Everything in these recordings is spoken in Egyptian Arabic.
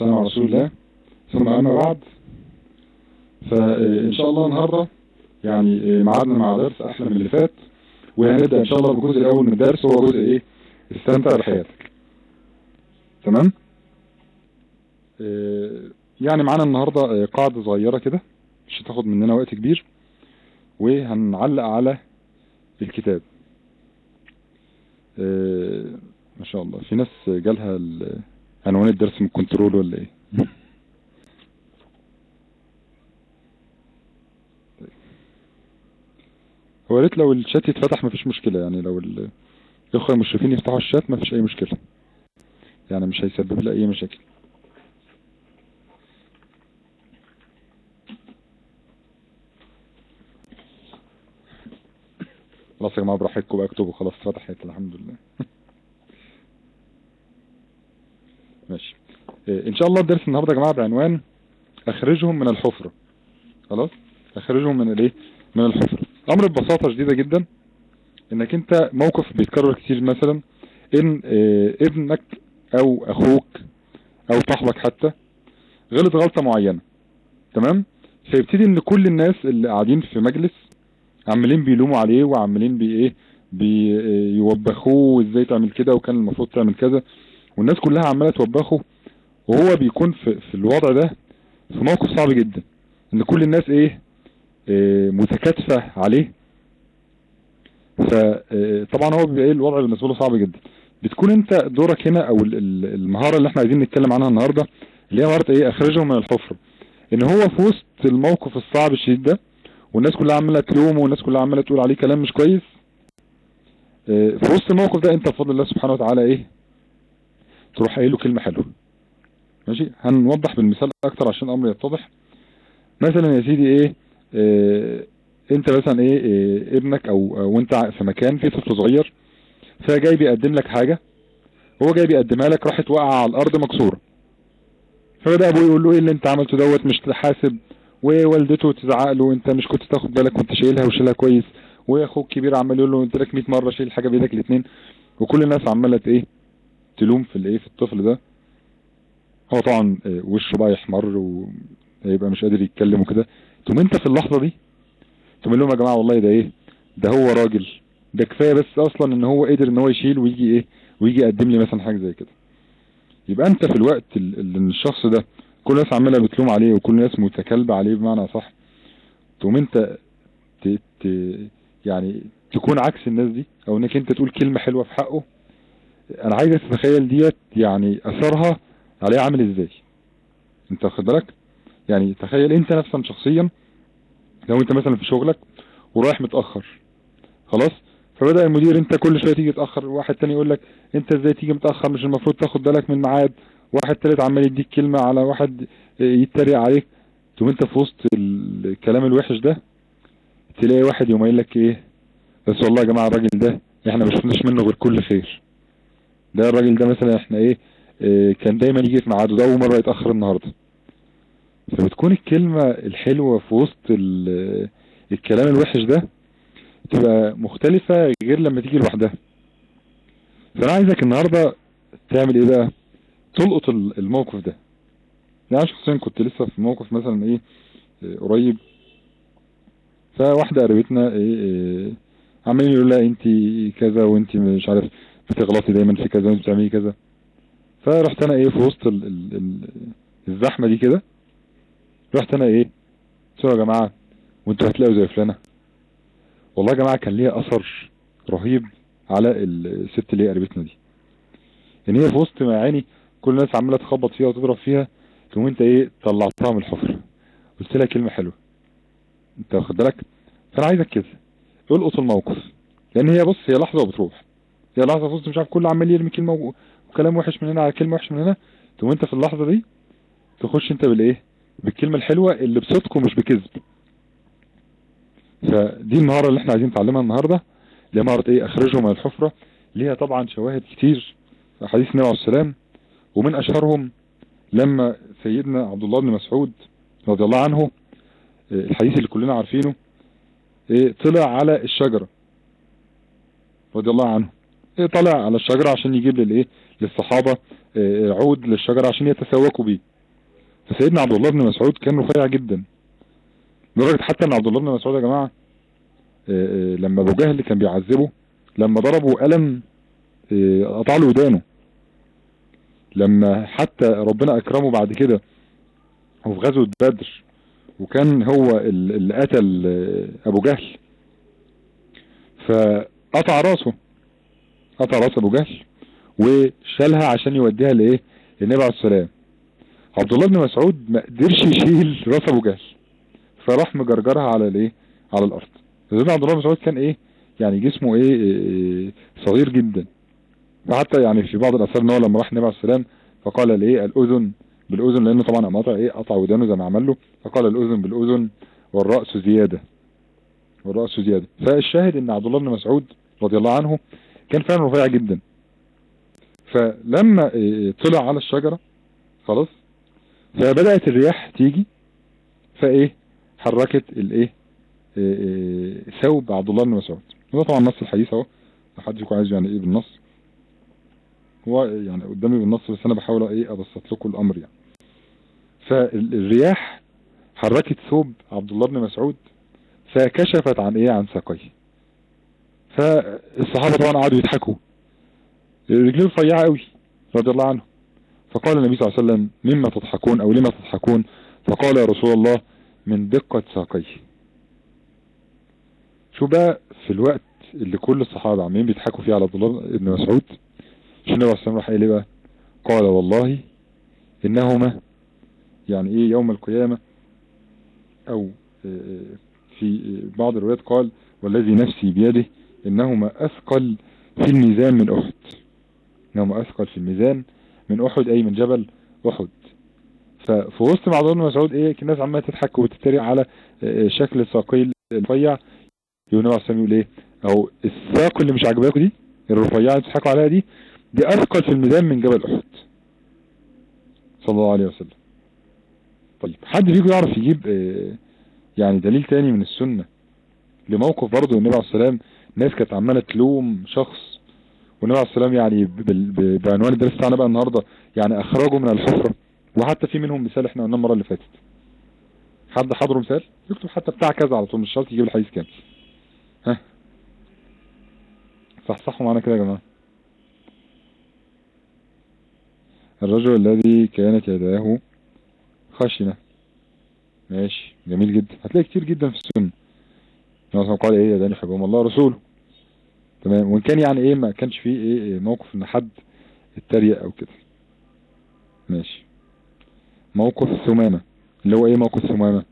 والسلام على رسول الله ثم أما بعد فإن شاء الله النهاردة يعني معادنا مع درس أحلى من اللي فات وهنبدأ إن شاء الله بالجزء الأول من الدرس هو جزء إيه استمتع بحياتك تمام يعني معانا النهاردة قاعدة صغيرة كده مش هتاخد مننا وقت كبير وهنعلق على الكتاب ما شاء الله في ناس جالها عنوان الدرس من كنترول ولا ايه هو ريت لو الشات يتفتح مفيش مشكلة يعني لو الاخوة المشرفين يفتحوا الشات مفيش اي مشكلة يعني مش هيسبب لي اي مشاكل خلاص يا جماعة براحتكم بقى اكتبوا خلاص فتحت الحمد لله ماشي ان شاء الله الدرس النهاردة يا جماعة بعنوان اخرجهم من الحفرة خلاص اخرجهم من الايه من الحفرة امر ببساطة شديدة جدا انك انت موقف بيتكرر كتير مثلا ان ابنك او اخوك او صاحبك حتى غلط غلطة معينة تمام فيبتدي ان كل الناس اللي قاعدين في مجلس عمالين بيلوموا عليه وعمالين بي ايه بيوبخوه ازاي تعمل كده وكان المفروض تعمل كذا والناس كلها عمالة توبخه وهو بيكون في, في الوضع ده في موقف صعب جدا ان كل الناس ايه, إيه متكاتفة عليه فطبعا هو بيبقى ايه الوضع بالنسبة له صعب جدا بتكون انت دورك هنا او المهارة اللي احنا عايزين نتكلم عنها النهاردة اللي هي مهارة ايه اخرجهم من الحفرة ان هو في وسط الموقف الصعب الشديد ده والناس كلها عمالة تلومه والناس كلها عمالة تقول عليه كلام مش كويس في وسط الموقف ده انت بفضل الله سبحانه وتعالى ايه تروح قايل له كلمة حلوة ماشي هنوضح بالمثال اكتر عشان الامر يتضح مثلا يا سيدي ايه, إيه انت مثلا ايه, إيه ابنك او, او انت في مكان في طفل صغير فجاي بيقدم لك حاجة هو جاي بيقدمها لك راحت واقعة على الارض مكسورة فبدأ ابوه يقول له ايه اللي انت عملته دوت مش تحاسب ووالدته تزعق له انت مش كنت تاخد بالك وانت شايلها وشيلها كويس واخوك الكبير عمال يقول له انت لك 100 مره شيل حاجه بايدك الاثنين وكل الناس عماله ايه تلوم في الايه في الطفل ده هو طبعا وشه بقى يحمر ويبقى مش قادر يتكلم وكده ثم انت في اللحظه دي تقول لهم يا جماعه والله ده ايه ده هو راجل ده كفايه بس اصلا ان هو قدر ان هو يشيل ويجي ايه ويجي يقدم لي مثلا حاجه زي كده يبقى انت في الوقت اللي الشخص ده كل الناس عماله بتلوم عليه وكل الناس متكلبه عليه بمعنى صح تقوم انت ت... ت... يعني تكون عكس الناس دي او انك انت تقول كلمة حلوة في حقه انا عايزك تتخيل ديت يعني اثرها عليه عامل ازاي انت واخد بالك يعني تخيل انت نفسا شخصيا لو انت مثلا في شغلك ورايح متأخر خلاص فبدأ المدير انت كل شوية تيجي تأخر واحد تاني يقول لك انت ازاي تيجي متأخر مش المفروض تاخد بالك من الميعاد واحد تالت عمال يديك كلمة على واحد يتريق عليك تقوم انت في وسط الكلام الوحش ده تلاقي واحد يوم قايل لك ايه بس والله يا جماعة الراجل ده احنا ما شفناش منه غير كل خير ده الراجل ده مثلا احنا ايه, اه كان دايما يجي في ميعاده ده اول مرة يتأخر النهاردة فبتكون الكلمة الحلوة في وسط الكلام الوحش ده تبقى مختلفة غير لما تيجي لوحدها فانا عايزك النهاردة تعمل ايه بقى تلقط الموقف ده يعني شخصيا كنت لسه في موقف مثلا ايه, إيه قريب فواحدة قريبتنا ايه, إيه عمالين يقول لها انت كذا وانت مش عارف بتغلطي دايما في كذا وانت بتعملي كذا فرحت انا ايه في وسط ال ال ال الزحمة دي كده رحت انا ايه قلت يا جماعة وانتوا هتلاقوا زي فلانة والله يا جماعة كان ليها اثر رهيب على الست اللي هي قريبتنا دي ان هي في وسط ما يعني كل الناس عماله تخبط فيها وتضرب فيها تقوم انت ايه طلعتها من الحفره قلت لها كلمه حلوه انت واخد بالك فانا عايزك كده القط الموقف لان هي بص هي لحظه وبتروح هي لحظه في وسط مش عارف كل عمال يرمي كلمه وكلام وحش من هنا على كلمه وحش من هنا تقوم انت في اللحظه دي تخش انت بالايه بالكلمه الحلوه اللي بصدق ومش بكذب فدي المهاره اللي احنا عايزين نتعلمها النهارده اللي هي مهاره ايه اخرجهم من الحفره ليها طبعا شواهد كتير في حديث النبي عليه السلام ومن اشهرهم لما سيدنا عبد الله بن مسعود رضي الله عنه الحديث اللي كلنا عارفينه طلع على الشجرة رضي الله عنه طلع على الشجرة عشان يجيب للايه للصحابة عود للشجرة عشان يتسوقوا بيه فسيدنا عبد الله بن مسعود كان رفيع جدا لدرجة حتى ان عبد الله بن مسعود يا جماعة آه، آه، لما ابو جهل كان بيعذبه لما ضربه قلم آه، قطع له ودانه لما حتى ربنا اكرمه بعد كده وفي غزوة بدر وكان هو ال- اللي قتل آه، ابو جهل فقطع راسه قطع راس ابو جهل وشالها عشان يوديها لايه للنبي عليه السلام عبد الله بن مسعود ما قدرش يشيل راس ابو جهل فراح مجرجرها على الايه على الارض سيدنا عبد الله بن مسعود كان ايه يعني جسمه ايه, إيه صغير جدا فحتى يعني في بعض الاثار ان هو لما راح النبي عليه السلام فقال الايه الاذن بالاذن لانه طبعا قام قطع ايه قطع ودانه زي ما عمل له فقال الاذن بالاذن والراس زياده والراس زياده فالشاهد ان عبد الله بن مسعود رضي الله عنه كان فعلا رفيع جدا فلما إيه طلع على الشجره خلاص فبدات الرياح تيجي فايه حركت الايه إيه إيه ثوب عبد الله بن مسعود وده طبعا نص الحديث اهو لو حد فيكم عايز يعني ايه بالنص هو يعني قدامي بالنص بس انا بحاول ايه ابسط لكم الامر يعني فالرياح حركت ثوب عبد الله بن مسعود فكشفت عن ايه عن ساقيه فالصحابه طبعا قعدوا يضحكوا رجليه رفيعه قوي رضي الله عنه فقال النبي صلى الله عليه وسلم مما تضحكون او لما تضحكون فقال يا رسول الله من دقة ساقيه شو بقى في الوقت اللي كل الصحابة عمالين بيضحكوا فيه على عبد الله بن مسعود شو النبي عليه الصلاة راح قال ايه بقى قال والله انهما يعني ايه يوم القيامة او في بعض الروايات قال والذي نفسي بيده انهما اثقل في الميزان من احد انهما اثقل في الميزان من احد اي من جبل احد ففي وسط مع عبد الله بن مسعود ايه الناس عماله تضحك وتتريق على شكل الساقي الرفيع يقول النبي عليه يقول ايه او الساق اللي مش عاجباكم دي الرفيعه اللي بتضحكوا عليها دي دي اثقل في الميزان من جبل احد صلى الله عليه وسلم طيب حد فيكم يعرف يجيب اه يعني دليل تاني من السنة لموقف برضه النبي عليه السلام ناس كانت عمالة تلوم شخص والنبي عليه السلام يعني بعنوان الدرس بتاعنا بقى النهاردة يعني اخرجوا من الحفرة وحتى في منهم مثال احنا قلناه المرة اللي فاتت حد حضره مثال يكتب حتى بتاع كذا على طول مش شرط يجيب الحديث كامل ها صح صحوا معانا كده يا جماعة الرجل الذي كانت يداه خشنة ماشي جميل جدا هتلاقي كتير جدا في السنة مثلا قال ايه يداني حبهم الله رسوله تمام وان كان يعني ايه ما كانش فيه ايه, إيه موقف ان حد اتريق او كده ماشي موقف ثمامة اللي هو ايه موقف ثمامة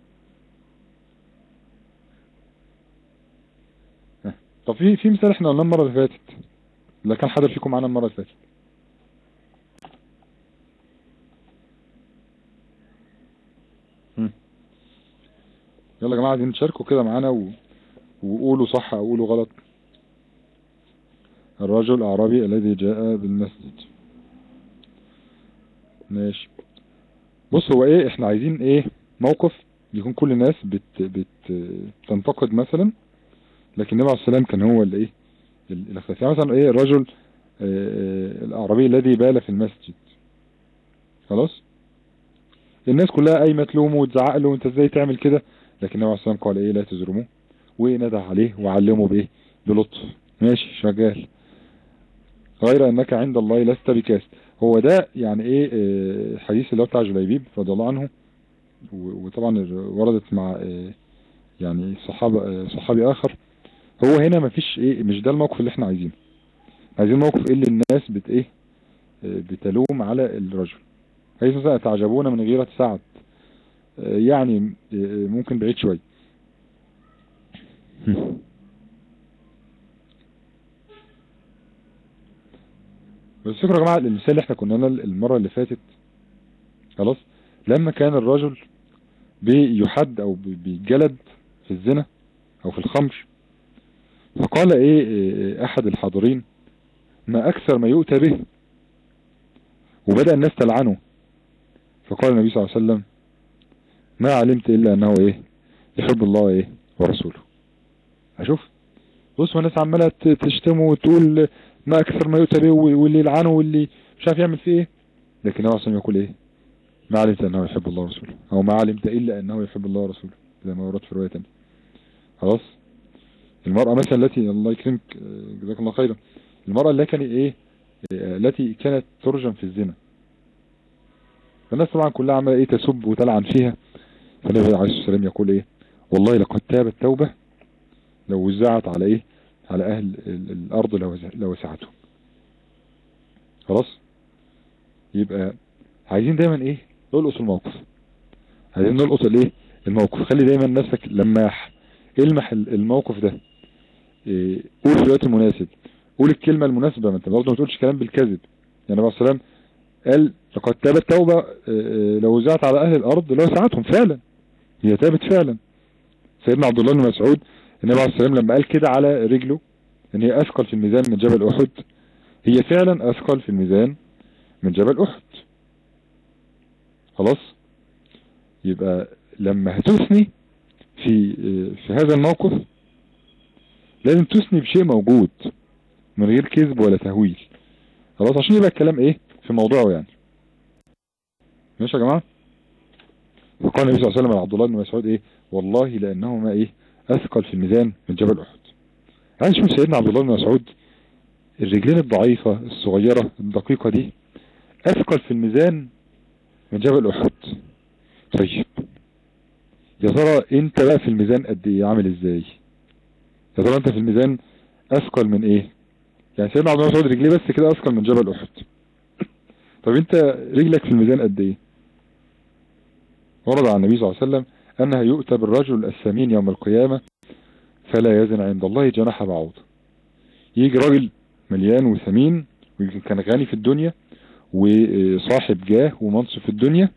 طب في في مثال احنا قلناه المرة اللي فاتت اللي كان حضر فيكم معانا المرة اللي فاتت يلا يا جماعة عايزين تشاركوا كده معانا و... وقولوا صح او قولوا غلط الرجل الاعرابي الذي جاء بالمسجد ماشي بص هو ايه احنا عايزين ايه موقف يكون كل الناس بت بت تنتقد مثلا لكن النبي عليه السلام كان هو اللي ايه الاختلاف يعني مثلا ايه الرجل اه الاعرابي الذي بال في المسجد خلاص الناس كلها قايمه تلومه وتزعق له انت ازاي تعمل كده لكن النبي عليه السلام قال ايه لا تزرموه ونده عليه وعلمه بايه بلطف ماشي شغال غير انك عند الله لست بكاس هو ده يعني ايه اه حديث اللي هو بتاع جليبيب رضي الله عنه وطبعا وردت مع اه يعني صحابة اه صحابي اخر هو هنا مفيش ايه مش ده الموقف اللي احنا عايزينه عايزين موقف ايه اللي الناس بت ايه بتلوم على الرجل حيث تعجبون من غيرة سعد يعني ممكن بعيد شوي بس فكرة يا جماعة المثال اللي احنا كنا المرة اللي فاتت خلاص لما كان الرجل بيحد او بيجلد في الزنا او في الخمر فقال ايه احد الحاضرين ما اكثر ما يؤتى به وبدأ الناس تلعنه فقال النبي صلى الله عليه وسلم ما علمت الا انه ايه يحب الله ايه ورسوله اشوف بص الناس عماله تشتمه وتقول ما اكثر ما يؤتى به واللي يلعنه واللي مش عارف يعمل فيه ايه لكن النبي صلى الله عليه وسلم يقول ايه ما علمت انه يحب الله ورسوله او ما علمت الا انه يحب الله ورسوله زي ما ورد في رواية تانية خلاص المرأة مثلا التي الله يكرمك آه، جزاك الله خيرا المرأة اللي كانت ايه آه، التي كانت ترجم في الزنا فالناس طبعا كلها عمالة ايه تسب وتلعن فيها فالنبي عليه الصلاة والسلام يقول ايه والله لقد تابت توبة لو وزعت على ايه على اهل ال- الارض لو وزع- لو وسعتهم خلاص يبقى عايزين دايما ايه نلقط الموقف عايزين نلقط الايه الموقف خلي دايما نفسك لماح المح ال- الموقف ده إيه، قول في الوقت المناسب قول الكلمة المناسبة ما انت برضه ما تقولش كلام بالكذب يعني النبي عليه السلام قال لقد تابت توبة آه، آه، لو وزعت على اهل الارض لو ساعتهم فعلا هي تابت فعلا سيدنا عبد الله بن مسعود النبي عليه السلام لما قال كده على رجله ان هي اثقل في الميزان من جبل احد هي فعلا اثقل في الميزان من جبل احد خلاص يبقى لما هتثني في في هذا الموقف لازم تثني بشيء موجود من غير كذب ولا تهويل خلاص عشان يبقى الكلام ايه في موضوعه يعني ماشي يا جماعه وقال النبي صلى الله عليه وسلم عبد الله بن مسعود ايه والله لانهما ايه اثقل في الميزان من جبل احد عايز شوف سيدنا عبد الله بن مسعود الرجلين الضعيفة الصغيرة الدقيقة دي اثقل في الميزان من جبل احد طيب يا ترى انت بقى في الميزان قد ايه عامل ازاي يا ترى انت في الميزان اثقل من ايه يعني سيدنا عبد الله بن مسعود رجليه بس كده اثقل من جبل احد طب انت رجلك في الميزان قد ايه ورد عن النبي صلى الله عليه وسلم انها يؤتى بالرجل السمين يوم القيامة فلا يزن عند الله جناح بعوض يجي راجل مليان وثمين ويمكن كان غني في الدنيا وصاحب جاه ومنصب في الدنيا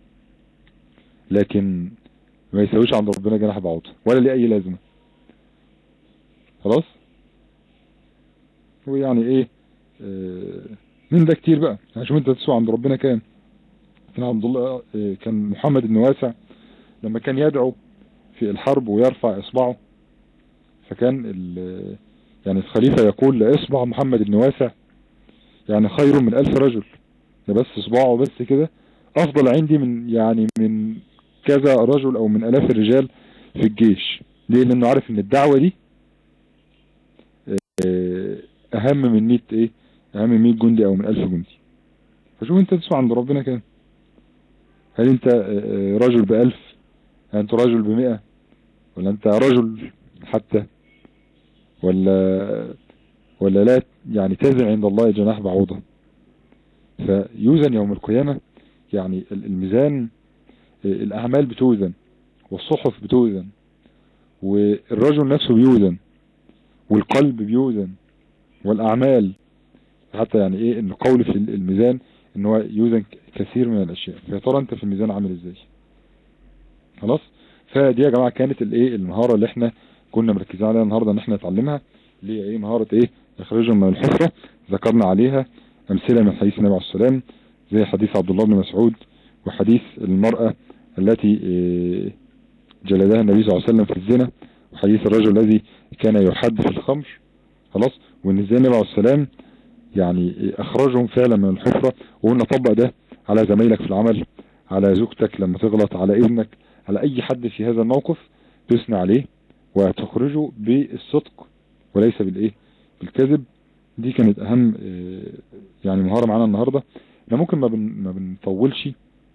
لكن ما يساويش عند ربنا جناح بعوض ولا ليه اي لازمة خلاص ويعني ايه آه من ده كتير بقى عشان انت تسوى عند ربنا كام كان عبد الله آه كان محمد بن واسع لما كان يدعو في الحرب ويرفع اصبعه فكان يعني الخليفة يقول لاصبع محمد بن واسع يعني خير من الف رجل ده بس اصبعه بس كده افضل عندي من يعني من كذا رجل او من الاف الرجال في الجيش ليه لانه عارف ان الدعوة دي اهم من 100 ايه اهم من 100 جندي او من 1000 جندي فشوف انت تسمع عند ربنا كام هل انت رجل بألف هل انت رجل بمئة ولا انت رجل حتى ولا ولا لا يعني تزن عند الله جناح بعوضة فيوزن يوم القيامة يعني الميزان الاعمال بتوزن والصحف بتوزن والرجل نفسه بيوزن والقلب بيوزن والاعمال حتى يعني ايه ان قول في الميزان ان هو يوزن كثير من الاشياء فيا ترى انت في الميزان عامل ازاي خلاص فدي يا جماعه كانت الايه المهاره اللي احنا كنا مركزين عليها النهارده ان احنا نتعلمها اللي هي ايه مهاره ايه اخراجهم من الحفره ذكرنا عليها امثله من حديث النبي عليه السلام زي حديث عبد الله بن مسعود وحديث المراه التي إيه جلدها النبي صلى الله عليه وسلم في الزنا وحديث الرجل الذي كان يحد في الخمر خلاص وان ازاي النبي عليه السلام يعني اخرجهم فعلا من الحفرة وقلنا طبق ده على زمايلك في العمل على زوجتك لما تغلط على ابنك على اي حد في هذا الموقف تثني عليه وتخرجه بالصدق وليس بالايه بالكذب دي كانت اهم يعني مهارة معانا النهاردة احنا ممكن ما, بن ما بنطولش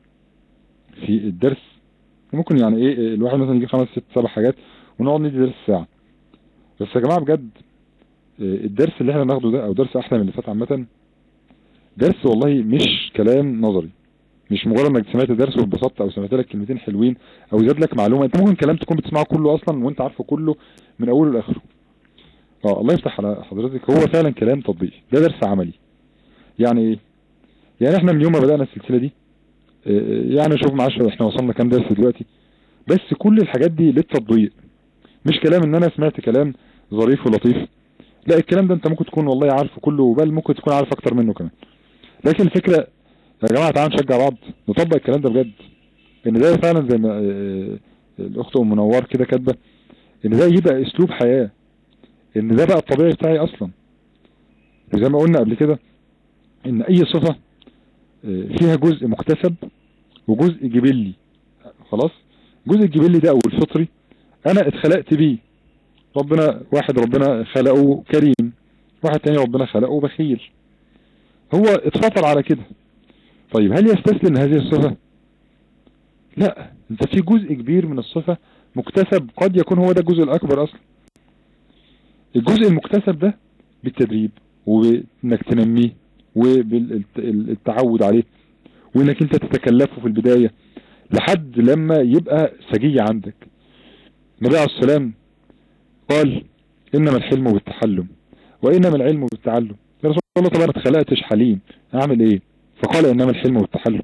في الدرس ممكن يعني ايه الواحد مثلا يجيب خمس ست سبع حاجات ونقعد ندي درس ساعة بس يا جماعة بجد الدرس اللي احنا ناخده ده او درس احلى من اللي فات عامة درس والله مش كلام نظري مش مجرد انك سمعت درس واتبسطت او سمعت لك كلمتين حلوين او زاد لك معلومة انت ممكن كلام تكون بتسمعه كله اصلا وانت عارفه كله من اوله لاخره اه الله يفتح على حضرتك هو فعلا كلام تطبيقي ده درس عملي يعني ايه يعني احنا من يوم ما بدأنا السلسلة دي يعني شوف معاش احنا وصلنا كام درس دلوقتي بس كل الحاجات دي للتطبيق مش كلام ان انا سمعت كلام ظريف ولطيف لا الكلام ده انت ممكن تكون والله عارفه كله بل ممكن تكون عارف اكتر منه كمان لكن الفكرة يا جماعة تعالوا نشجع بعض نطبق الكلام ده بجد ان ده فعلا زي ما الاخت ام منور كده كاتبه ان ده يبقى اسلوب حياة ان ده بقى الطبيعي بتاعي اصلا وزي ما قلنا قبل كده ان اي صفة فيها جزء مكتسب وجزء جبلي خلاص جزء الجبلي ده او الفطري انا اتخلقت بيه ربنا واحد ربنا خلقه كريم واحد تاني ربنا خلقه بخيل هو اتفطر على كده طيب هل يستسلم هذه الصفة لا انت في جزء كبير من الصفة مكتسب قد يكون هو ده الجزء الاكبر اصلا الجزء المكتسب ده بالتدريب وانك تنميه وبالتعود عليه وانك انت تتكلفه في البداية لحد لما يبقى سجية عندك النبي عليه السلام قال انما الحلم بالتحلم وانما العلم بالتعلم يا رسول الله طب انا اتخلقتش حليم اعمل ايه فقال انما الحلم بالتحلم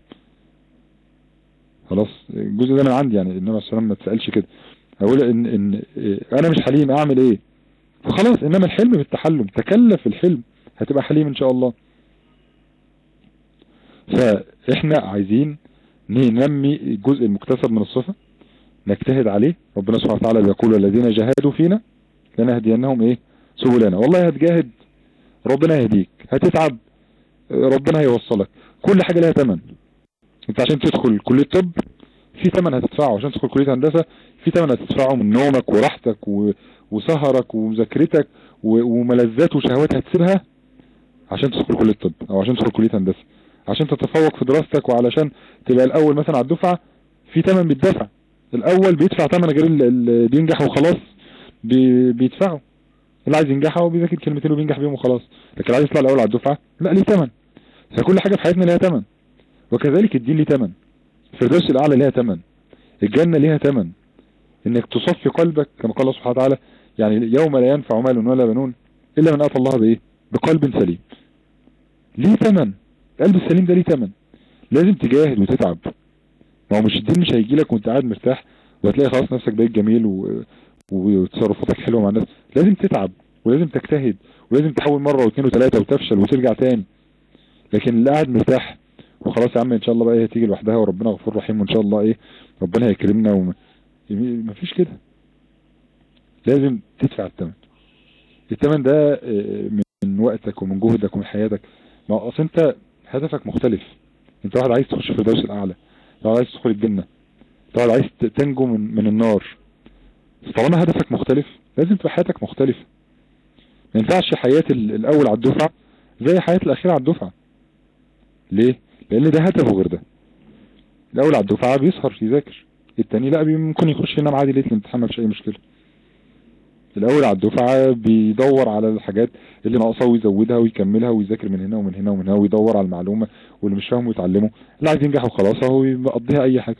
خلاص الجزء ده من عندي يعني النبي عليه السلام ما تسالش كده اقول ان ان انا مش حليم اعمل ايه فخلاص انما الحلم بالتحلم تكلف الحلم هتبقى حليم ان شاء الله فاحنا عايزين ننمي الجزء المكتسب من الصفة نجتهد عليه ربنا سبحانه وتعالى بيقول الذين جاهدوا فينا لنهدينهم ايه سبلنا والله هتجاهد ربنا يهديك هتتعب ربنا هيوصلك كل حاجة لها تمن انت عشان تدخل كلية طب في تمن هتدفعه عشان تدخل كلية هندسة في تمن هتدفعه من نومك وراحتك و... وسهرك ومذاكرتك و... وملذات وشهوات هتسيبها عشان تدخل كلية طب او عشان تدخل كلية هندسة عشان تتفوق في دراستك وعلشان تبقى الاول مثلا على الدفعة في تمن بيدفع الاول بيدفع تمن غير اللي بينجح وخلاص بي... بيدفعه اللي عايز ينجح هو بيذاكر كلمتين وبينجح بيهم وخلاص لكن اللي عايز يطلع الاول على الدفعة لا ليه تمن فكل حاجة في حياتنا ليها تمن وكذلك الدين ليه تمن الفردوس الاعلى ليها تمن الجنة ليها تمن انك تصفي قلبك كما قال الله سبحانه وتعالى يعني يوم لا ينفع مال ولا بنون الا من اتى الله بايه بقلب سليم ليه تمن القلب السليم ده ليه تمن لازم تجاهد وتتعب ما هو مش الدين مش هيجي لك وانت قاعد مرتاح وهتلاقي خلاص نفسك بقيت جميل و... وتصرفاتك حلوه مع الناس لازم تتعب ولازم تجتهد ولازم تحاول مره واثنين وثلاثه وتفشل وترجع تاني لكن اللي قاعد مرتاح وخلاص يا عم ان شاء الله بقى هي تيجي لوحدها وربنا غفور رحيم وان شاء الله ايه ربنا هيكرمنا وما مفيش كده لازم تدفع الثمن الثمن ده من وقتك ومن جهدك ومن حياتك ما اصل انت هدفك مختلف انت واحد عايز تخش في الدرس الاعلى انت واحد عايز تدخل الجنة انت واحد عايز تنجو من, من النار طالما هدفك مختلف لازم تبقى حياتك مختلفة ما ينفعش حياة الاول على الدفعة زي حياة الاخير على الدفعة ليه لان ده هدفه غير ده الاول على الدفعة بيسهر يذاكر التاني لا ممكن يخش ينام عادي ليله الامتحان مفيش اي مشكلة الاول على الدفعة بيدور على الحاجات اللي ناقصه ويزودها ويكملها ويذاكر من هنا ومن هنا ومن هنا ويدور على المعلومة واللي مش فاهمه يتعلمه اللي عايز ينجح وخلاص اهو يقضيها اي حاجة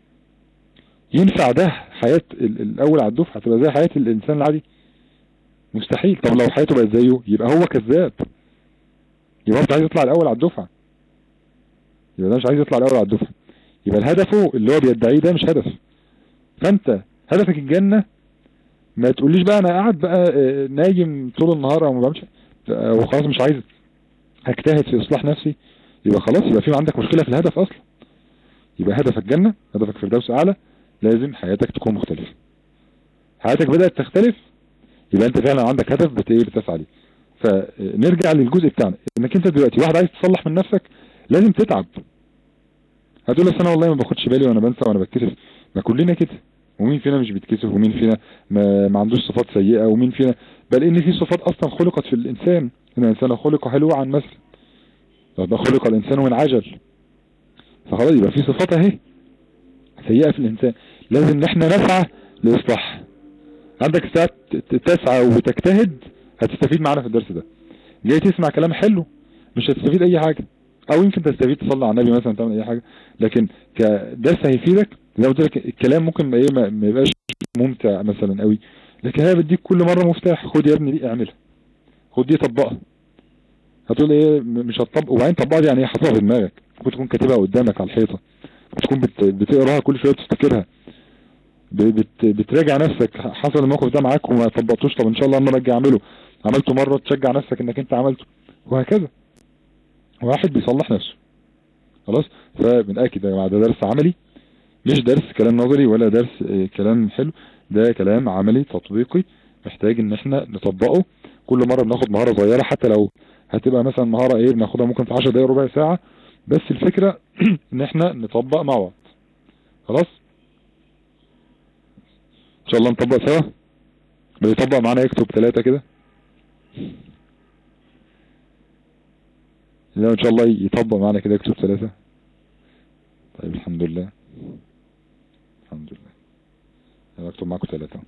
ينفع ده حياة الاول على الدفعة تبقى زي حياة الانسان العادي مستحيل طب لو حياته بقت زيه يبقى هو كذاب يبقى انت عايز يطلع الاول على الدفعة يبقى ده مش عايز يطلع الاول على الدفعة يبقى الهدف اللي هو بيدعيه ده مش هدف فانت هدفك الجنة ما تقوليش بقى انا قاعد بقى نايم طول النهار او ما بعملش وخلاص مش عايز اجتهد في اصلاح نفسي يبقى خلاص يبقى في عندك مشكلة في الهدف اصلا يبقى هدفك جنة هدفك فردوس اعلى لازم حياتك تكون مختلفة حياتك بدأت تختلف يبقى انت فعلا عندك هدف بت ايه بتسعى ليه فنرجع للجزء بتاعنا انك انت دلوقتي واحد عايز تصلح من نفسك لازم تتعب هتقول لي انا والله ما باخدش بالي وانا بنسى وانا بتكسف ما كلنا كده ومين فينا مش بيتكسف ومين فينا ما, ما عندوش صفات سيئة ومين فينا بل ان في صفات اصلا خلقت في الانسان ان الانسان خلق حلوعا مثلا ده خلق الانسان من عجل فخلاص يبقى في صفات اهي سيئة في الانسان لازم ان احنا نسعى لاصلاح عندك ساعات تسعى وتجتهد هتستفيد معانا في الدرس ده جاي تسمع كلام حلو مش هتستفيد اي حاجة او يمكن تستفيد تصلي على النبي مثلا تعمل اي حاجة لكن كدرس هيفيدك زي ما قلت لك الكلام ممكن ايه ما يبقاش ممتع مثلا قوي لكن هي بديك كل مرة مفتاح خد يا ابني دي اعملها خد دي طبقها هتقول ايه مش هتطبق وبعدين طبقها دي يعني ايه حاططها في دماغك ممكن تكون كاتبها قدامك على الحيطة تكون بت... بتقراها كل شوية بتفتكرها بت... بتراجع نفسك حصل الموقف ده معاك وما طبقتوش طب ان شاء الله انا اجي اعمله عملته مرة تشجع نفسك انك انت عملته وهكذا واحد بيصلح نفسه خلاص فبنأكد يا جماعه ده درس عملي مش درس كلام نظري ولا درس كلام حلو ده كلام عملي تطبيقي محتاج ان احنا نطبقه كل مرة بناخد مهارة صغيرة حتى لو هتبقى مثلا مهارة ايه بناخدها ممكن في 10 دقايق ربع ساعة بس الفكرة ان احنا نطبق مع بعض خلاص ان شاء الله نطبق سوا اللي يطبق معانا يكتب ثلاثة كده لا ان شاء الله يطبق معانا كده يكتب ثلاثة طيب الحمد لله الحمد لله انا اكتب معاكم ثلاثة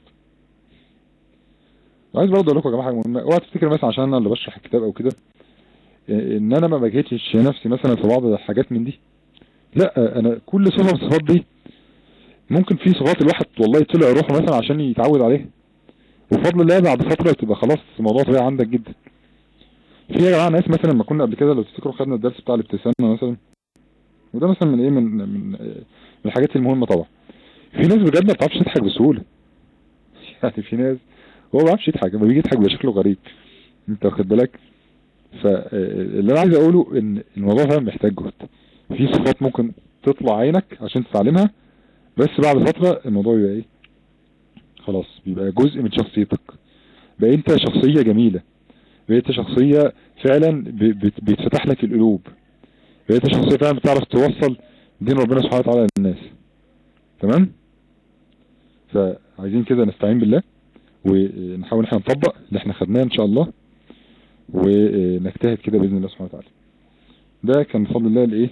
وعايز برضه اقول لكم يا جماعه حاجه مهمه اوعى تفتكر مثلا عشان انا اللي بشرح الكتاب او كده ان انا ما بجهدش نفسي مثلا في بعض الحاجات من دي لا انا كل صفه من الصفات دي ممكن في صفات الواحد والله يطلع روحه مثلا عشان يتعود عليها وبفضل الله بعد فتره بتبقى خلاص الموضوع طبيعي عندك جدا في يا جماعه ناس مثلا لما كنا قبل كده لو تفتكروا خدنا الدرس بتاع الابتسامه مثلا وده مثلا من ايه من من من الحاجات المهمه طبعا في ناس بجد ما بتعرفش تضحك بسهوله يعني في ناس هو ما بيعرفش يضحك لما بيجي يضحك بيبقى شكله غريب انت واخد بالك فاللي انا عايز اقوله ان الموضوع فعلا محتاج جهد في صفات ممكن تطلع عينك عشان تتعلمها بس بعد فترة الموضوع بيبقى ايه خلاص بيبقى جزء من شخصيتك بقى انت شخصية جميلة بقى انت شخصية فعلا بيتفتح لك القلوب بقى انت شخصية فعلا بتعرف توصل دين ربنا سبحانه وتعالى للناس تمام فعايزين كده نستعين بالله ونحاول احنا نطبق اللي احنا خدناه ان شاء الله ونجتهد كده باذن الله سبحانه وتعالى ده كان بفضل الله الايه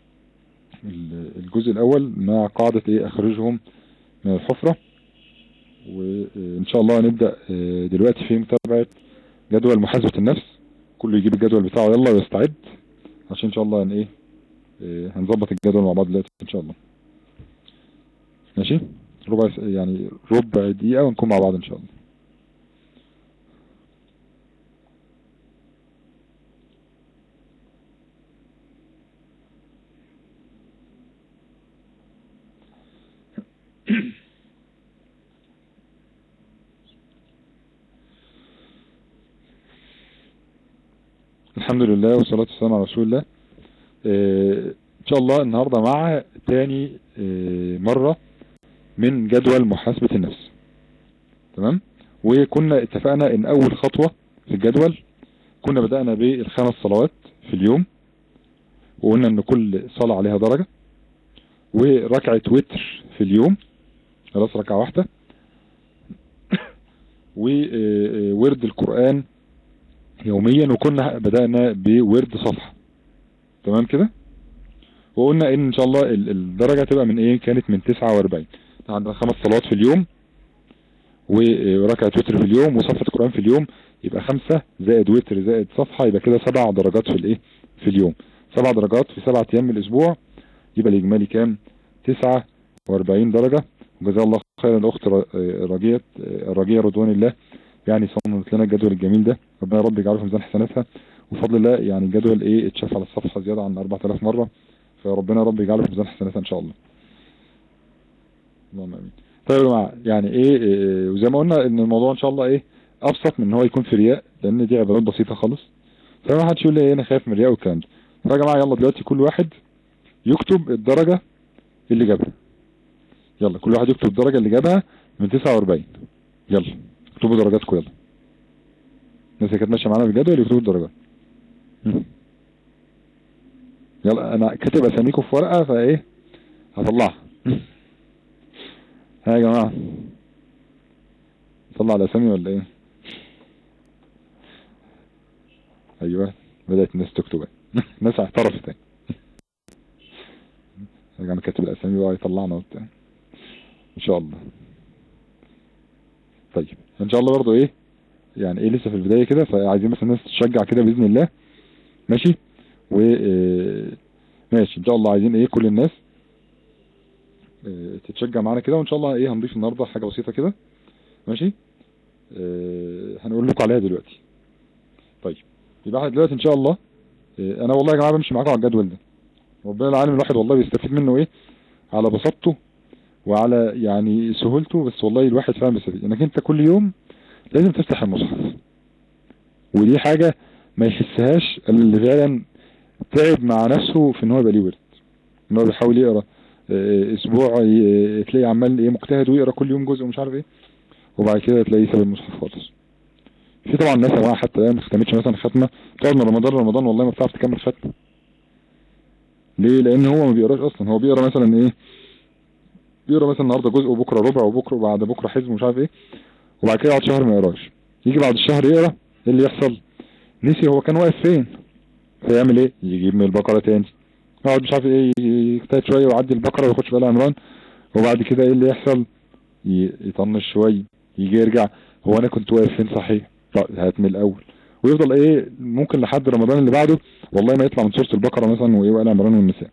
الجزء الاول مع قاعدة ايه اخرجهم من الحفرة وان شاء الله نبدأ دلوقتي في متابعة جدول محاسبة النفس كله يجيب الجدول بتاعه يلا ويستعد عشان ان شاء الله ان ايه هنظبط الجدول مع بعض دلوقتي ان شاء الله ماشي ربع يعني ربع دقيقة ونكون مع بعض ان شاء الله الحمد لله والصلاة والسلام على رسول الله اه ان شاء الله النهاردة مع تاني اه مرة من جدول محاسبة النفس تمام وكنا اتفقنا ان اول خطوة في الجدول كنا بدأنا بالخمس صلوات في اليوم وقلنا ان كل صلاة عليها درجة وركعة وتر في اليوم خلاص ركعة واحدة وورد القرآن يوميا وكنا بدأنا بورد صفحة تمام كده وقلنا ان ان شاء الله الدرجة تبقى من ايه كانت من 49 عندنا خمس صلوات في اليوم وركعة وتر في اليوم وصفحة قرآن في اليوم يبقى خمسة زائد وتر زائد صفحة يبقى كده سبع درجات في الايه في اليوم سبع درجات في سبعة ايام من الاسبوع يبقى الاجمالي كام 49 درجة وجزاه الله خيرا الاخت رجية رجية رضوان الله يعني صممت لنا الجدول الجميل ده ربنا يا رب يجعله في ميزان حسناتها وبفضل الله يعني الجدول ايه اتشاف على الصفحة زيادة عن 4000 مرة فربنا يا رب يجعله في ميزان حسناتها ان شاء الله اللهم امين طيب يا جماعه يعني ايه, إيه وزي ما قلنا ان الموضوع ان شاء الله ايه ابسط من ان هو يكون في رياء لان دي عبادات بسيطه خالص فما حدش يقول لي ايه انا خايف من الرياء والكلام ده فيا جماعه يلا دلوقتي كل واحد يكتب الدرجه اللي جابها يلا كل واحد يكتب الدرجه اللي جابها من 49 يلا اكتبوا درجاتكم يلا الناس اللي كانت ماشيه معانا بالجدول يكتبوا الدرجات يلا انا كاتب اساميكم في ورقه فايه هطلعها ها يا جماعه طلع الاسامي ولا ايه ايوه بدات الناس تكتب الناس اعترفت تاني يا جماعه كاتب الاسامي بقى يطلعنا وبتاع ان شاء الله طيب ان شاء الله برضو ايه يعني ايه لسه في البدايه كده فعايزين مثلا الناس تشجع كده باذن الله ماشي و ماشي ان شاء الله عايزين ايه كل الناس اه تتشجع معانا كده وان شاء الله ايه هنضيف النهارده حاجه بسيطه كده ماشي اه هنقول لكم عليها دلوقتي طيب يبقى احنا دلوقتي ان شاء الله اه انا والله يا جماعه بمشي معاكم على الجدول ده ربنا العالم الواحد والله بيستفيد منه ايه على بساطته وعلى يعني سهولته بس والله الواحد فعلا بيستفيد انك انت كل يوم لازم تفتح المصحف ودي حاجة ما يحسهاش اللي فعلا تعب مع نفسه في ان هو يبقى ليه ورد ان هو بيحاول يقرا اسبوع تلاقيه عمال ايه مجتهد ويقرا كل يوم جزء ومش عارف ايه وبعد كده تلاقيه ساب المصحف خالص في طبعا ناس يا جماعه حتى ما ختمتش مثلا ختمه تقعد من رمضان لرمضان والله ما بتعرف تكمل ختمه ليه لان هو ما بيقراش اصلا هو بيقرا مثلا ايه بيقرا مثلا النهارده جزء وبكره ربع وبكره وبعد بكره حزب ومش عارف ايه وبعد كده يقعد شهر ما يقراش يجي بعد الشهر يقرا ايه اللي يحصل نسي هو كان واقف فين فيعمل ايه يجيب من البقره تاني يقعد مش عارف ايه يجتهد شويه ويعدي البقره ويخش في ال عمران وبعد كده ايه اللي يحصل ي- يطنش شويه يجي يرجع هو انا كنت واقف فين صحيح طب هات من الاول ويفضل ايه ممكن لحد رمضان اللي بعده والله ما يطلع من سوره البقره مثلا وايه وال عمران والنساء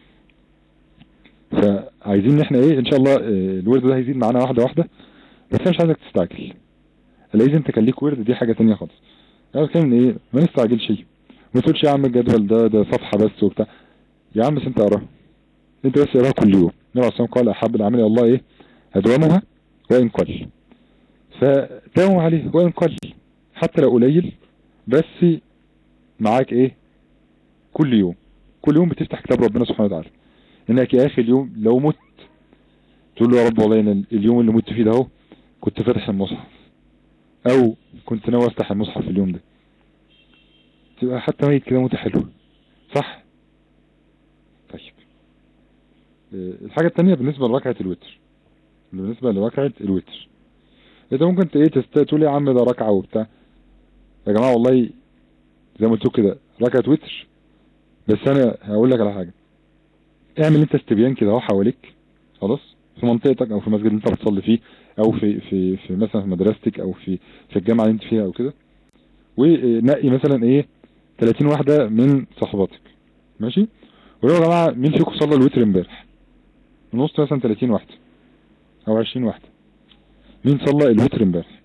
فعايزين ان احنا ايه ان شاء الله آه، الورد ده هيزيد معانا واحده واحده بس انا مش عايزك تستعجل لازم انت كان ليك ورد دي حاجه تانية خالص انا بتكلم ان ايه ما نستعجلش ما تقولش يا عم الجدول ده ده صفحه بس وبتاع يا عم بس انت اقراها انت بس اقراها كل يوم النبي عليه الصلاه والسلام قال احب الاعمال الى الله ايه ادومها وان قل فداوم عليه وان قل حتى لو قليل بس معاك ايه كل يوم كل يوم بتفتح كتاب ربنا سبحانه وتعالى انك يا اخي اليوم لو مت تقول له يا رب والله انا اليوم اللي مت فيه ده اهو كنت فاتح المصحف او كنت ناوي افتح المصحف في اليوم ده تبقى حتى ميت كده موتة حلوة صح طيب آه، الحاجة التانية بالنسبة لركعة الوتر بالنسبة لركعة الوتر انت ممكن ت- ايه تست- تقول يا عم ده ركعة وبتاع يا جماعة والله زي ما قلت لكم كده ركعة وتر بس انا هقول لك على حاجة اعمل انت استبيان كده اهو حواليك خلاص في منطقتك او في المسجد اللي انت بتصلي فيه او في في في مثلا في مدرستك او في في الجامعة اللي انت فيها او كده ونقي مثلا ايه 30 واحدة من صحباتك ماشي ولو يا جماعة مين فيكم صلى الوتر امبارح من وسط مثلا 30 واحدة او 20 واحدة مين صلى الوتر امبارح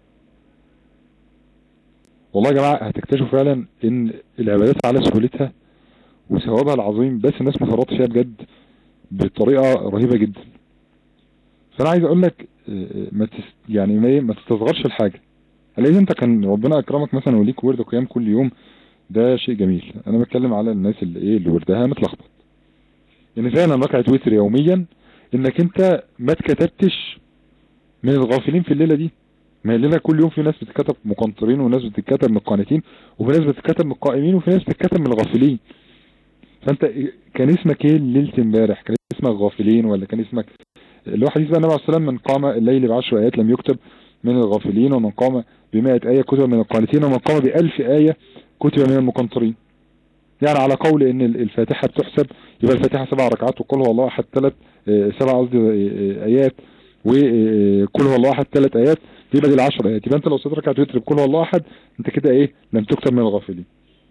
والله يا جماعة هتكتشفوا فعلا ان العبادات على سهولتها وثوابها العظيم بس الناس ما فرطش فيها بجد بطريقة رهيبة جدا فانا عايز اقول لك آه، ما تس يعني ما, إيه، ما تستصغرش الحاجة لان انت كان ربنا اكرمك مثلا وليك ورد قيام كل يوم ده شيء جميل انا بتكلم على الناس اللي ايه اللي وردها متلخبط ان فعلا ركعة وتر يوميا انك انت ما اتكتبتش من الغافلين في الليلة دي ما هي الليلة كل يوم في ناس بتتكتب مقنطرين وناس بتتكتب من القانتين وفي ناس بتتكتب من القائمين وفي ناس بتتكتب من الغافلين فانت كان اسمك ايه ليلة امبارح كان اسمك غافلين ولا كان اسمك اللي هو حديث بقى النبي عليه الصلاة والسلام من قام الليل بعشر آيات لم يكتب من الغافلين ومن قام بمائة آية كتب من القانتين ومن قام بألف آية كتب من المقنطرين يعني على قول ان الفاتحة بتحسب يبقى الفاتحة سبع ركعات وقل هو الله احد ثلاث سبع قصدي آه، ايات وقل هو الله احد ثلاث ايات يبقى دي العشر ايات يبقى انت لو صليت ركعة وتر بقل هو الله احد انت كده ايه لم تكتب من الغافلين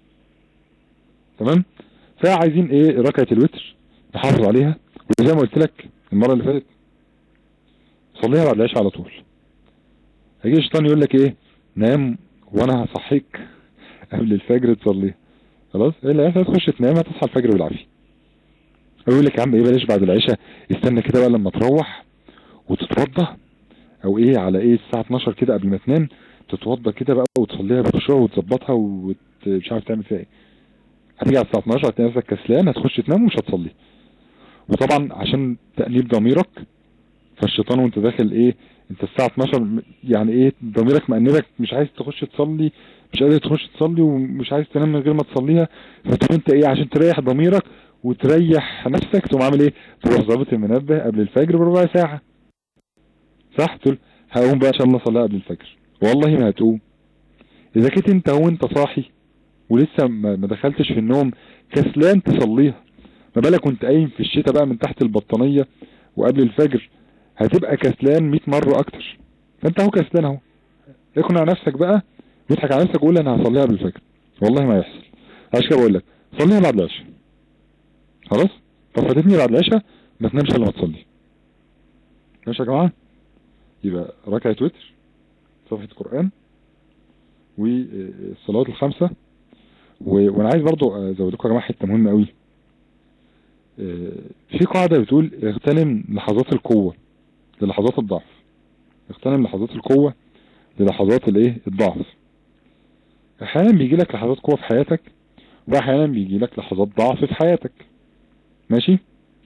تمام فعايزين ايه ركعة الوتر نحافظ عليها وزي ما قلت لك المرة اللي فاتت صليها بعد العشاء على طول هيجي الشيطان يقول لك ايه نام وانا هصحيك قبل الفجر تصليها خلاص ايه اللي هيحصل تخش تنام هتصحى الفجر بالعافيه أو يقول لك يا عم ايه بلاش بعد العشاء استنى كده بقى لما تروح وتتوضى او ايه على ايه الساعه 12 كده قبل ما تنام تتوضى كده بقى وتصليها بخشوع وتظبطها ومش عارف تعمل فيها ايه هتيجي على الساعه 12 هتلاقي نفسك كسلان هتخش تنام ومش هتصلي وطبعا عشان تأنيب ضميرك فالشيطان وانت داخل ايه انت الساعة 12 يعني ايه ضميرك مأنبك مش عايز تخش تصلي مش قادر تخش تصلي ومش عايز تنام من غير ما تصليها فتقوم انت ايه عشان تريح ضميرك وتريح نفسك تقوم عامل ايه تروح ظابط المنبه قبل الفجر بربع ساعة صح تقول هقوم بقى عشان اصليها قبل الفجر والله ما هتقوم اذا كنت انت وانت صاحي ولسه ما ما دخلتش في النوم كسلان تصليها ما بالك وانت قايم في الشتاء بقى من تحت البطانية وقبل الفجر هتبقى كسلان 100 مرة اكتر فانت اهو كسلان اهو اقنع نفسك بقى واضحك على نفسك وقول انا هصليها قبل الفجر والله ما يحصل عشان كده بقول لك صليها بعد العشاء خلاص طب فاتتني بعد العشاء ما تنامش الا ما تصلي ماشي يا جماعه يبقى ركعه وتر صفحه قران والصلوات الخمسه و... وانا عايز برضو ازود لكم يا جماعه حته مهمه قوي في قاعده بتقول اغتنم لحظات القوه للحظات الضعف اغتنم لحظات القوه للحظات الايه الضعف احيانا بيجي لك لحظات قوه في حياتك واحيانا بيجي لك لحظات ضعف في حياتك ماشي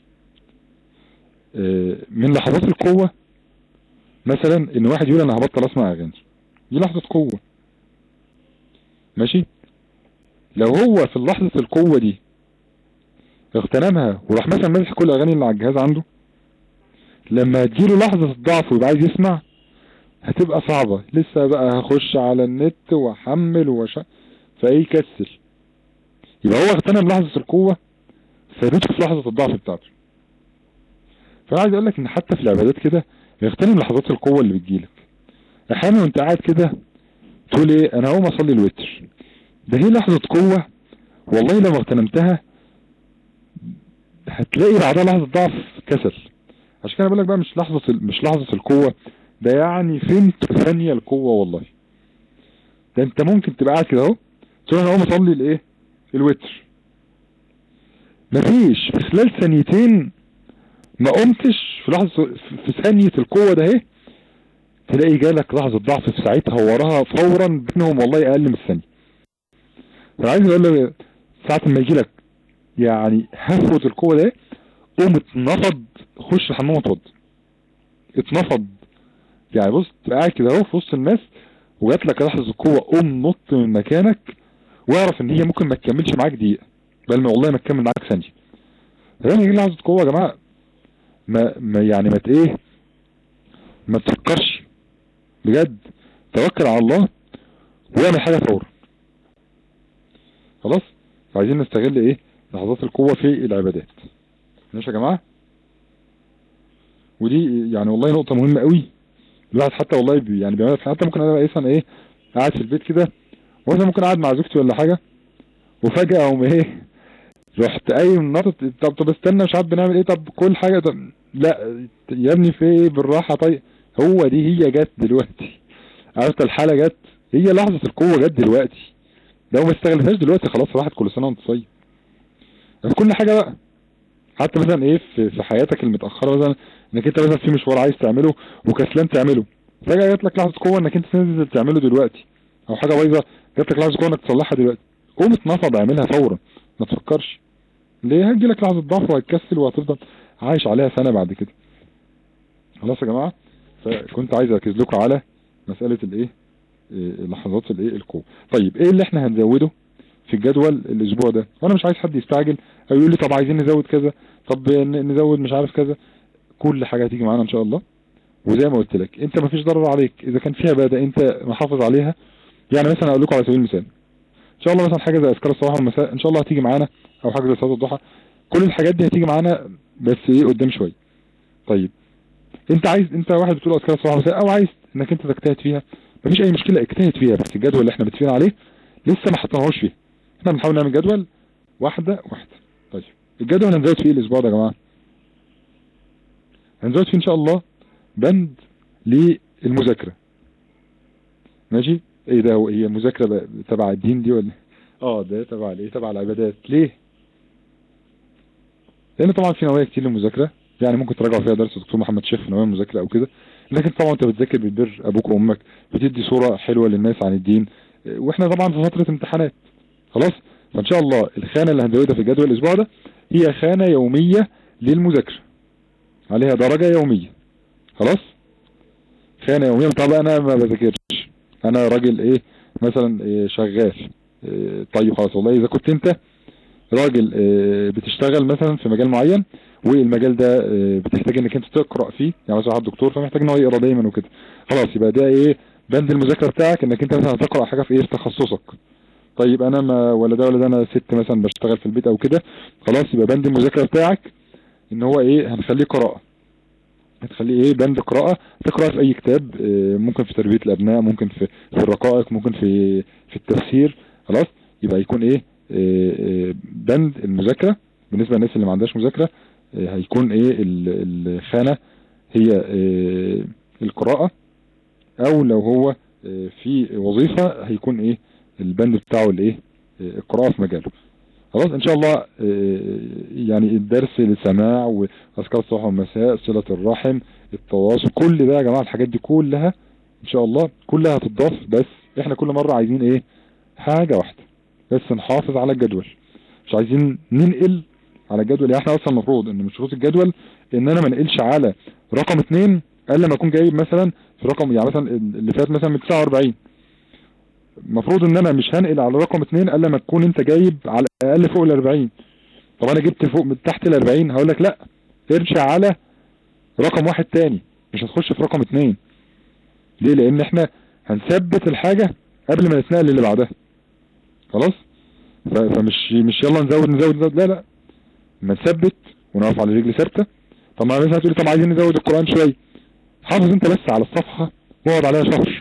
اه من لحظات القوه مثلا ان واحد يقول انا هبطل اسمع اغاني دي لحظه قوه ماشي لو هو في لحظه القوه دي اغتنمها وراح مثلا مسح كل الاغاني اللي على الجهاز عنده لما تجيله لحظة الضعف ويبقى عايز يسمع هتبقى صعبة لسه بقى هخش على النت واحمل وش فايه يكسل يبقى هو اغتنم لحظة القوة فادته في لحظة الضعف بتاعته فانا عايز اقول لك ان حتى في العبادات كده اغتنم لحظات القوة اللي بتجيلك احيانا وانت قاعد كده تقول ايه انا هقوم اصلي الوتر ده هي لحظة قوة والله لو اغتنمتها هتلاقي بعدها لحظة ضعف كسل عشان كده بقول لك بقى مش لحظة مش لحظة القوة ده يعني فهمت ثانية القوة والله ده انت ممكن تبقى قاعد كده اهو تقول انا اقوم اصلي الايه الوتر مفيش في خلال ثانيتين ما قمتش في لحظة في ثانية القوة ده اهي تلاقي جالك لحظة ضعف في ساعتها وراها فورا بينهم والله اقل من الثانية فانا عايز اقول لك ساعة ما يجي لك يعني هفوة القوة ده قوم اتنفض خش الحمام واتوضى اتنفض يعني بص تبقى قاعد كده اهو في وسط الناس وجات لك لحظة القوة قوم نط من مكانك واعرف ان هي ممكن ما تكملش معاك دقيقة بل ما والله ما تكمل معاك ثانية لما يجي لحظة قوة يا جماعة ما, ما يعني ما ايه ما تفكرش بجد توكل على الله واعمل حاجة فورا خلاص عايزين نستغل ايه لحظات القوة في العبادات ماشي يا جماعة ودي يعني والله نقطة مهمة قوي الواحد حتى والله بي يعني بيعملها حتى ممكن انا مثلا ايه قاعد في البيت كده مثلا ممكن قاعد مع زوجتي ولا حاجة وفجأة اقوم ايه رحت قايم نطط طب طب استنى مش عارف بنعمل ايه طب كل حاجة طب لا يا ابني في ايه بالراحة طيب هو دي هي جت دلوقتي عرفت الحالة جت هي لحظة القوة جت دلوقتي لو ما استغلتهاش دلوقتي خلاص راحت كل سنة وانت طيب في كل حاجة بقى حتى مثلا ايه في, في حياتك المتأخرة مثلا انك انت مثلا في مشوار عايز تعمله وكسلان تعمله فجأة جات لك لحظة قوة انك انت تنزل تعمله دلوقتي او حاجة بايظة جات لك لحظة قوة انك تصلحها دلوقتي قوم اتنفض اعملها فورا ما تفكرش ليه هتجي لك لحظة ضعف وهتكسل وهتفضل عايش عليها سنة بعد كده خلاص يا جماعة فكنت عايز اركز لكم على مسألة الايه لحظات الايه القوة طيب ايه اللي احنا هنزوده في الجدول الاسبوع ده وانا مش عايز حد يستعجل او يقول لي طب عايزين نزود كذا طب نزود مش عارف كذا كل حاجة هتيجي معانا ان شاء الله وزي ما قلت لك انت ما فيش ضرر عليك اذا كان فيها عباده انت محافظ عليها يعني مثلا اقول لكم على سبيل المثال ان شاء الله مثلا حاجه زي اذكار الصباح والمساء ان شاء الله هتيجي معانا او حاجه زي صلاه الضحى كل الحاجات دي هتيجي معانا بس ايه قدام شويه طيب انت عايز انت واحد بتقول اذكار الصباح والمساء او عايز انك انت تجتهد فيها مفيش اي مشكله اجتهد فيها بس الجدول اللي احنا متفقين عليه لسه ما حطيناهوش فيه احنا بنحاول نعمل جدول واحده واحده طيب الجدول هنزود فيه الاسبوع ده يا جماعه هنزود فيه ان شاء الله بند للمذاكره ماشي ايه ده هو هي مذاكره تبع الدين دي ولا اه ده تبع الايه تبع العبادات ليه لان طبعا في نوايا كتير للمذاكره يعني ممكن تراجعوا فيها درس الدكتور محمد شيخ في نوايا المذاكره او كده لكن طبعا انت بتذاكر بتبر ابوك وامك بتدي صوره حلوه للناس عن الدين واحنا طبعا في فتره امتحانات خلاص فان شاء الله الخانه اللي هنزودها في الجدول الاسبوع ده هي خانه يوميه للمذاكره عليها درجه يوميه خلاص خانه يوميه طب انا ما بذاكرش انا راجل ايه مثلا إيه شغال إيه طيب خلاص والله اذا كنت انت راجل إيه بتشتغل مثلا في مجال معين والمجال ده بتحتاج انك انت تقرا فيه يعني مثلا واحد دكتور فمحتاج ان هو يقرا دايما وكده خلاص يبقى ده ايه بند المذاكره بتاعك انك انت مثلا هتقرا حاجه في ايه في تخصصك طيب انا ما ولا ده ولا ده انا ست مثلا بشتغل في البيت او كده خلاص يبقى بند المذاكره بتاعك ان هو ايه هنخليه قراءه هتخليه ايه بند قراءة تقرأ في اي كتاب ممكن في تربية الابناء ممكن في في الرقائق ممكن في في التفسير خلاص يبقى يكون ايه بند المذاكرة بالنسبة للناس اللي ما عندهاش مذاكرة هيكون ايه الخانة هي القراءة او لو هو في وظيفة هيكون ايه البند بتاعه الايه القراءة في مجاله خلاص ان شاء الله يعني الدرس للسماع واذكار الصباح والمساء صلة الرحم التواصل كل ده يا جماعة الحاجات دي كلها ان شاء الله كلها هتضاف بس احنا كل مرة عايزين ايه حاجة واحدة بس نحافظ على الجدول مش عايزين ننقل على الجدول يعني احنا اصلا المفروض ان من شروط الجدول ان انا ما انقلش على رقم اتنين الا لما اكون جايب مثلا في رقم يعني مثلا اللي فات مثلا من 49 المفروض ان انا مش هنقل على رقم اتنين الا ما تكون انت جايب على الاقل فوق ال 40 طب انا جبت فوق من تحت ال 40 هقول لك لا ارجع على رقم واحد تاني مش هتخش في رقم اتنين ليه لان احنا هنثبت الحاجة قبل ما نتنقل اللي بعدها خلاص ف- فمش مش يلا نزود نزود نزود لا لا ما نثبت ونقف على رجل ثابته طب ما مثلا تقول لي طب عايزين نزود القران شويه حافظ انت بس على الصفحه واقعد عليها شهر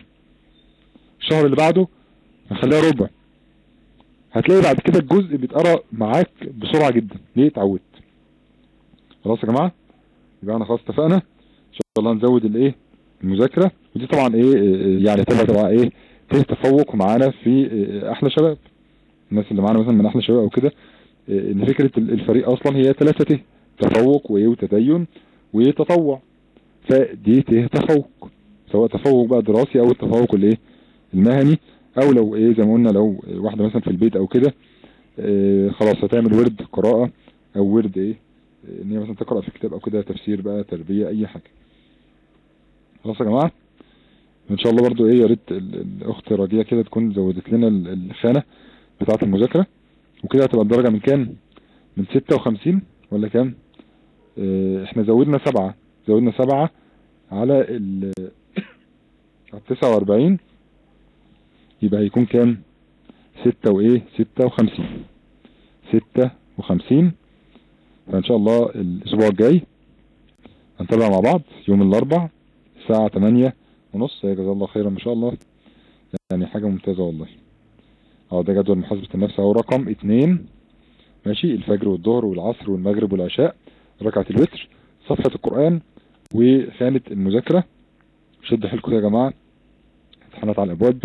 الشهر اللي بعده هنخليها ربع هتلاقي بعد كده الجزء بيتقرا معاك بسرعه جدا ليه اتعودت خلاص يا جماعه يبقى انا خلاص اتفقنا ان شاء الله نزود الايه المذاكره ودي طبعا ايه إيه، يعني تبقى تبقى ايه فيه تفوق معانا في إيه، احلى شباب الناس اللي معانا مثلا من احلى شباب او كده إيه، ان فكره ال- الفريق اصلا هي ثلاثه ته تفوق وايه وتدين وتطوع فدي ته تفوق سواء تفوق بقى دراسي او التفوق الايه المهني او لو ايه زي ما قلنا لو واحده مثلا في البيت او كده إيه، خلاص هتعمل ورد قراءه او ورد ايه إيه، ان هي مثلا تقرا في كتاب او كده تفسير بقى تربيه اي حاجه خلاص يا جماعه ان شاء الله برضو ايه يا ريت ال- الاخت راجيه كده تكون زودت لنا ال- الخانه بتاعه المذاكره وكده هتبقى الدرجه من كام من 56 ولا كام اه احنا زودنا سبعة زودنا سبعة على ال على 49 يبقى هيكون كام ستة وايه ستة وخمسين ستة وخمسين فان شاء الله الاسبوع الجاي هنتابع مع بعض يوم الاربع الساعة تمانية ونص يا جزاه الله خيرا ما شاء الله يعني حاجة ممتازة والله اه ده جدول محاسبة النفس اهو رقم اتنين ماشي الفجر والظهر والعصر والمغرب والعشاء ركعة الوتر صفحة القرآن وخانة المذاكرة شد حيلكم يا جماعة امتحانات على الابواب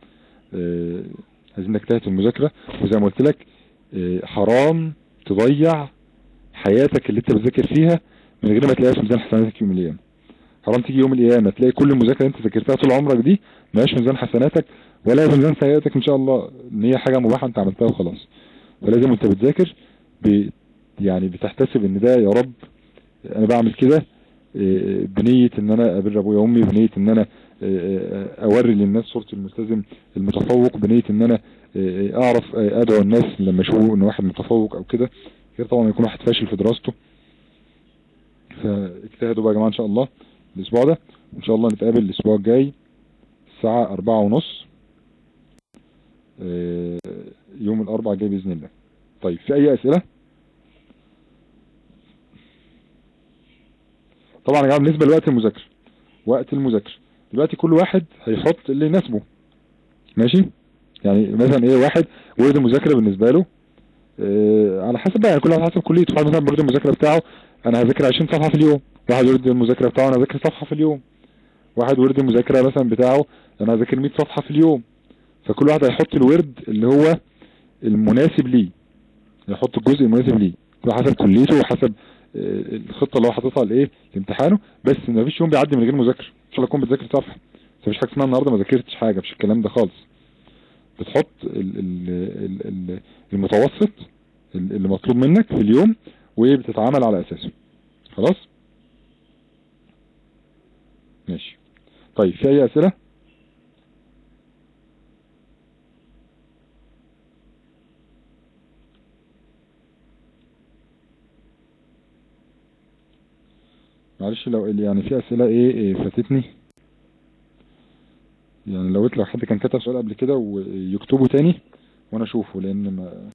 آه، عايزين نجتهد في المذاكرة وزي ما قلت لك آه، حرام تضيع حياتك اللي انت بتذاكر فيها من غير ما تلاقيها في ميزان حسناتك يوم القيامة حرام تيجي يوم القيامة تلاقي كل المذاكرة اللي انت ذاكرتها طول عمرك دي مالهاش في ميزان حسناتك ولا في ميزان سيئاتك ان شاء الله ان هي حاجة مباحة انت عملتها وخلاص فلازم انت بتذاكر ب... يعني بتحتسب ان ده يا رب انا بعمل كده آه، بنية ان انا ابر ابويا وامي بنية ان انا آه، آه، اوري للناس صورة الملتزم المتفوق بنية ان انا آه، اعرف آه، ادعو الناس لما يشوفوا ان واحد متفوق او كده غير طبعا يكون واحد فاشل في دراسته فاجتهدوا بقى يا جماعة ان شاء الله الاسبوع ده ان شاء الله نتقابل الاسبوع الجاي الساعة اربعة ونص آه، يوم الاربعاء الجاي باذن الله طيب في اي اسئلة طبعا يا جماعة بالنسبة لوقت المذاكرة وقت المذاكرة دلوقتي كل واحد هيحط اللي يناسبه ماشي يعني مثلا ايه واحد ورد المذاكرة بالنسبة له آه على حسب بقى يعني كل واحد حسب كليته واحد مثلا ورد المذاكرة بتاعه انا هذاكر 20 صفحة في اليوم واحد ورد المذاكرة بتاعه انا هذاكر صفحة في اليوم واحد ورد المذاكرة مثلا بتاعه انا هذاكر 100 صفحة في اليوم فكل واحد هيحط الورد اللي هو المناسب ليه يحط الجزء المناسب ليه كل واحد حسب كليته وحسب آه، الخطة اللي هو حاططها لايه لامتحانه بس ما فيش يوم بيعدي من غير مذاكرة ان شاء الله تكون بتذاكر صفحة بس مفيش حاجة اسمها النهارده ما ذاكرتش حاجة مفيش الكلام ده خالص بتحط ال- ال- ال- ال- المتوسط ال- اللي مطلوب منك في اليوم وبتتعامل على اساسه خلاص ماشي طيب في اي اسئلة معلش لو يعني في اسئلة ايه, إيه فاتتني يعني لو لو حد كان كتب سؤال قبل كده ويكتبه تاني وانا اشوفه لان ما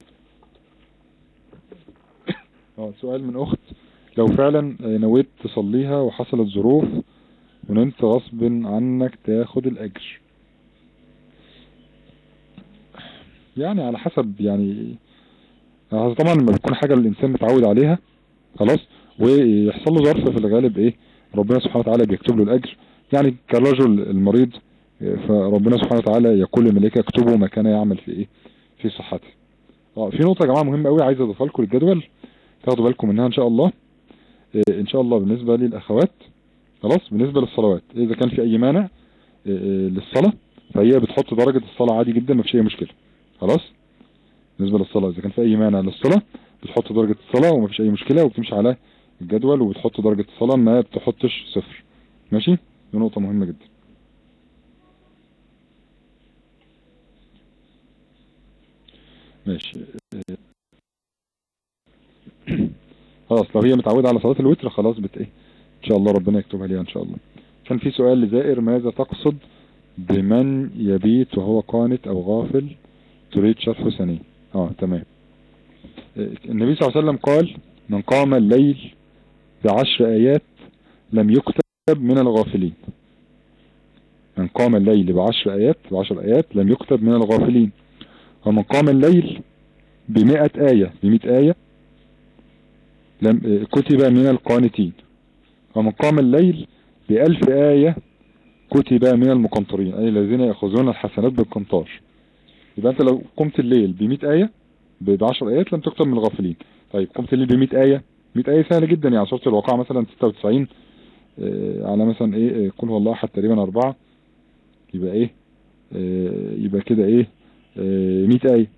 اه سؤال من اخت لو فعلا نويت تصليها وحصلت ظروف ونمت غصب عنك تاخد الاجر يعني على حسب يعني على حسب طبعا لما بتكون حاجة الانسان متعود عليها خلاص ويحصل له ظرف في الغالب ايه ربنا سبحانه وتعالى بيكتب له الاجر يعني كالرجل المريض فربنا سبحانه وتعالى يقول للملائكة اكتبوا ما كان يعمل في ايه في صحته اه في نقطة يا جماعة مهمة قوي عايز اضيفها لكم الجدول تاخدوا بالكم منها ان شاء الله إيه ان شاء الله بالنسبة للاخوات خلاص بالنسبة للصلوات اذا كان في اي مانع إيه للصلاة فهي بتحط درجة الصلاة عادي جدا ما فيش اي مشكلة خلاص بالنسبة للصلاة اذا كان في اي مانع للصلاة بتحط درجة الصلاة وما فيش اي مشكلة وبتمشي على الجدول وبتحط درجة الصلاة ما بتحطش صفر ماشي دي نقطة مهمة جدا ماشي خلاص لو هي متعودة على صلاة الوتر خلاص بت ايه ان شاء الله ربنا يكتبها ليها ان شاء الله كان في سؤال لزائر ماذا تقصد بمن يبيت وهو قانت او غافل تريد شرح ثاني اه تمام النبي صلى الله عليه وسلم قال من قام الليل بعشر ايات لم يكتب من الغافلين من قام الليل بعشر ايات بعشر ايات لم يكتب من الغافلين ومن قام الليل بمئة آية بمئة آية لم كتب من القانتين ومن قام الليل بألف آية كتب من المقنطرين أي الذين يأخذون الحسنات بالقنطار يبقى أنت لو قمت الليل بمئة آية بعشر آيات لم تكتب من الغافلين طيب قمت الليل بمئة آية مئة آية سهلة جدا يعني سورة الواقع مثلا 96 آه على مثلا ايه قل هو الله احد تقريبا أربعة يبقى ايه آه يبقى كده ايه آه 100 آية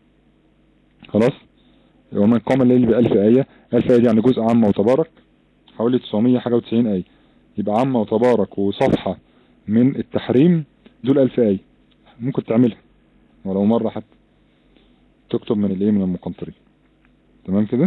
خلاص ومن قام الليل بألف آية ألف آية دي يعني جزء عامة وتبارك حوالي 900 حاجة وتسعين آية يبقى عامة وتبارك وصفحة من التحريم دول ألف آية ممكن تعملها ولو مرة حتى تكتب من الايه من المقنطرين تمام كده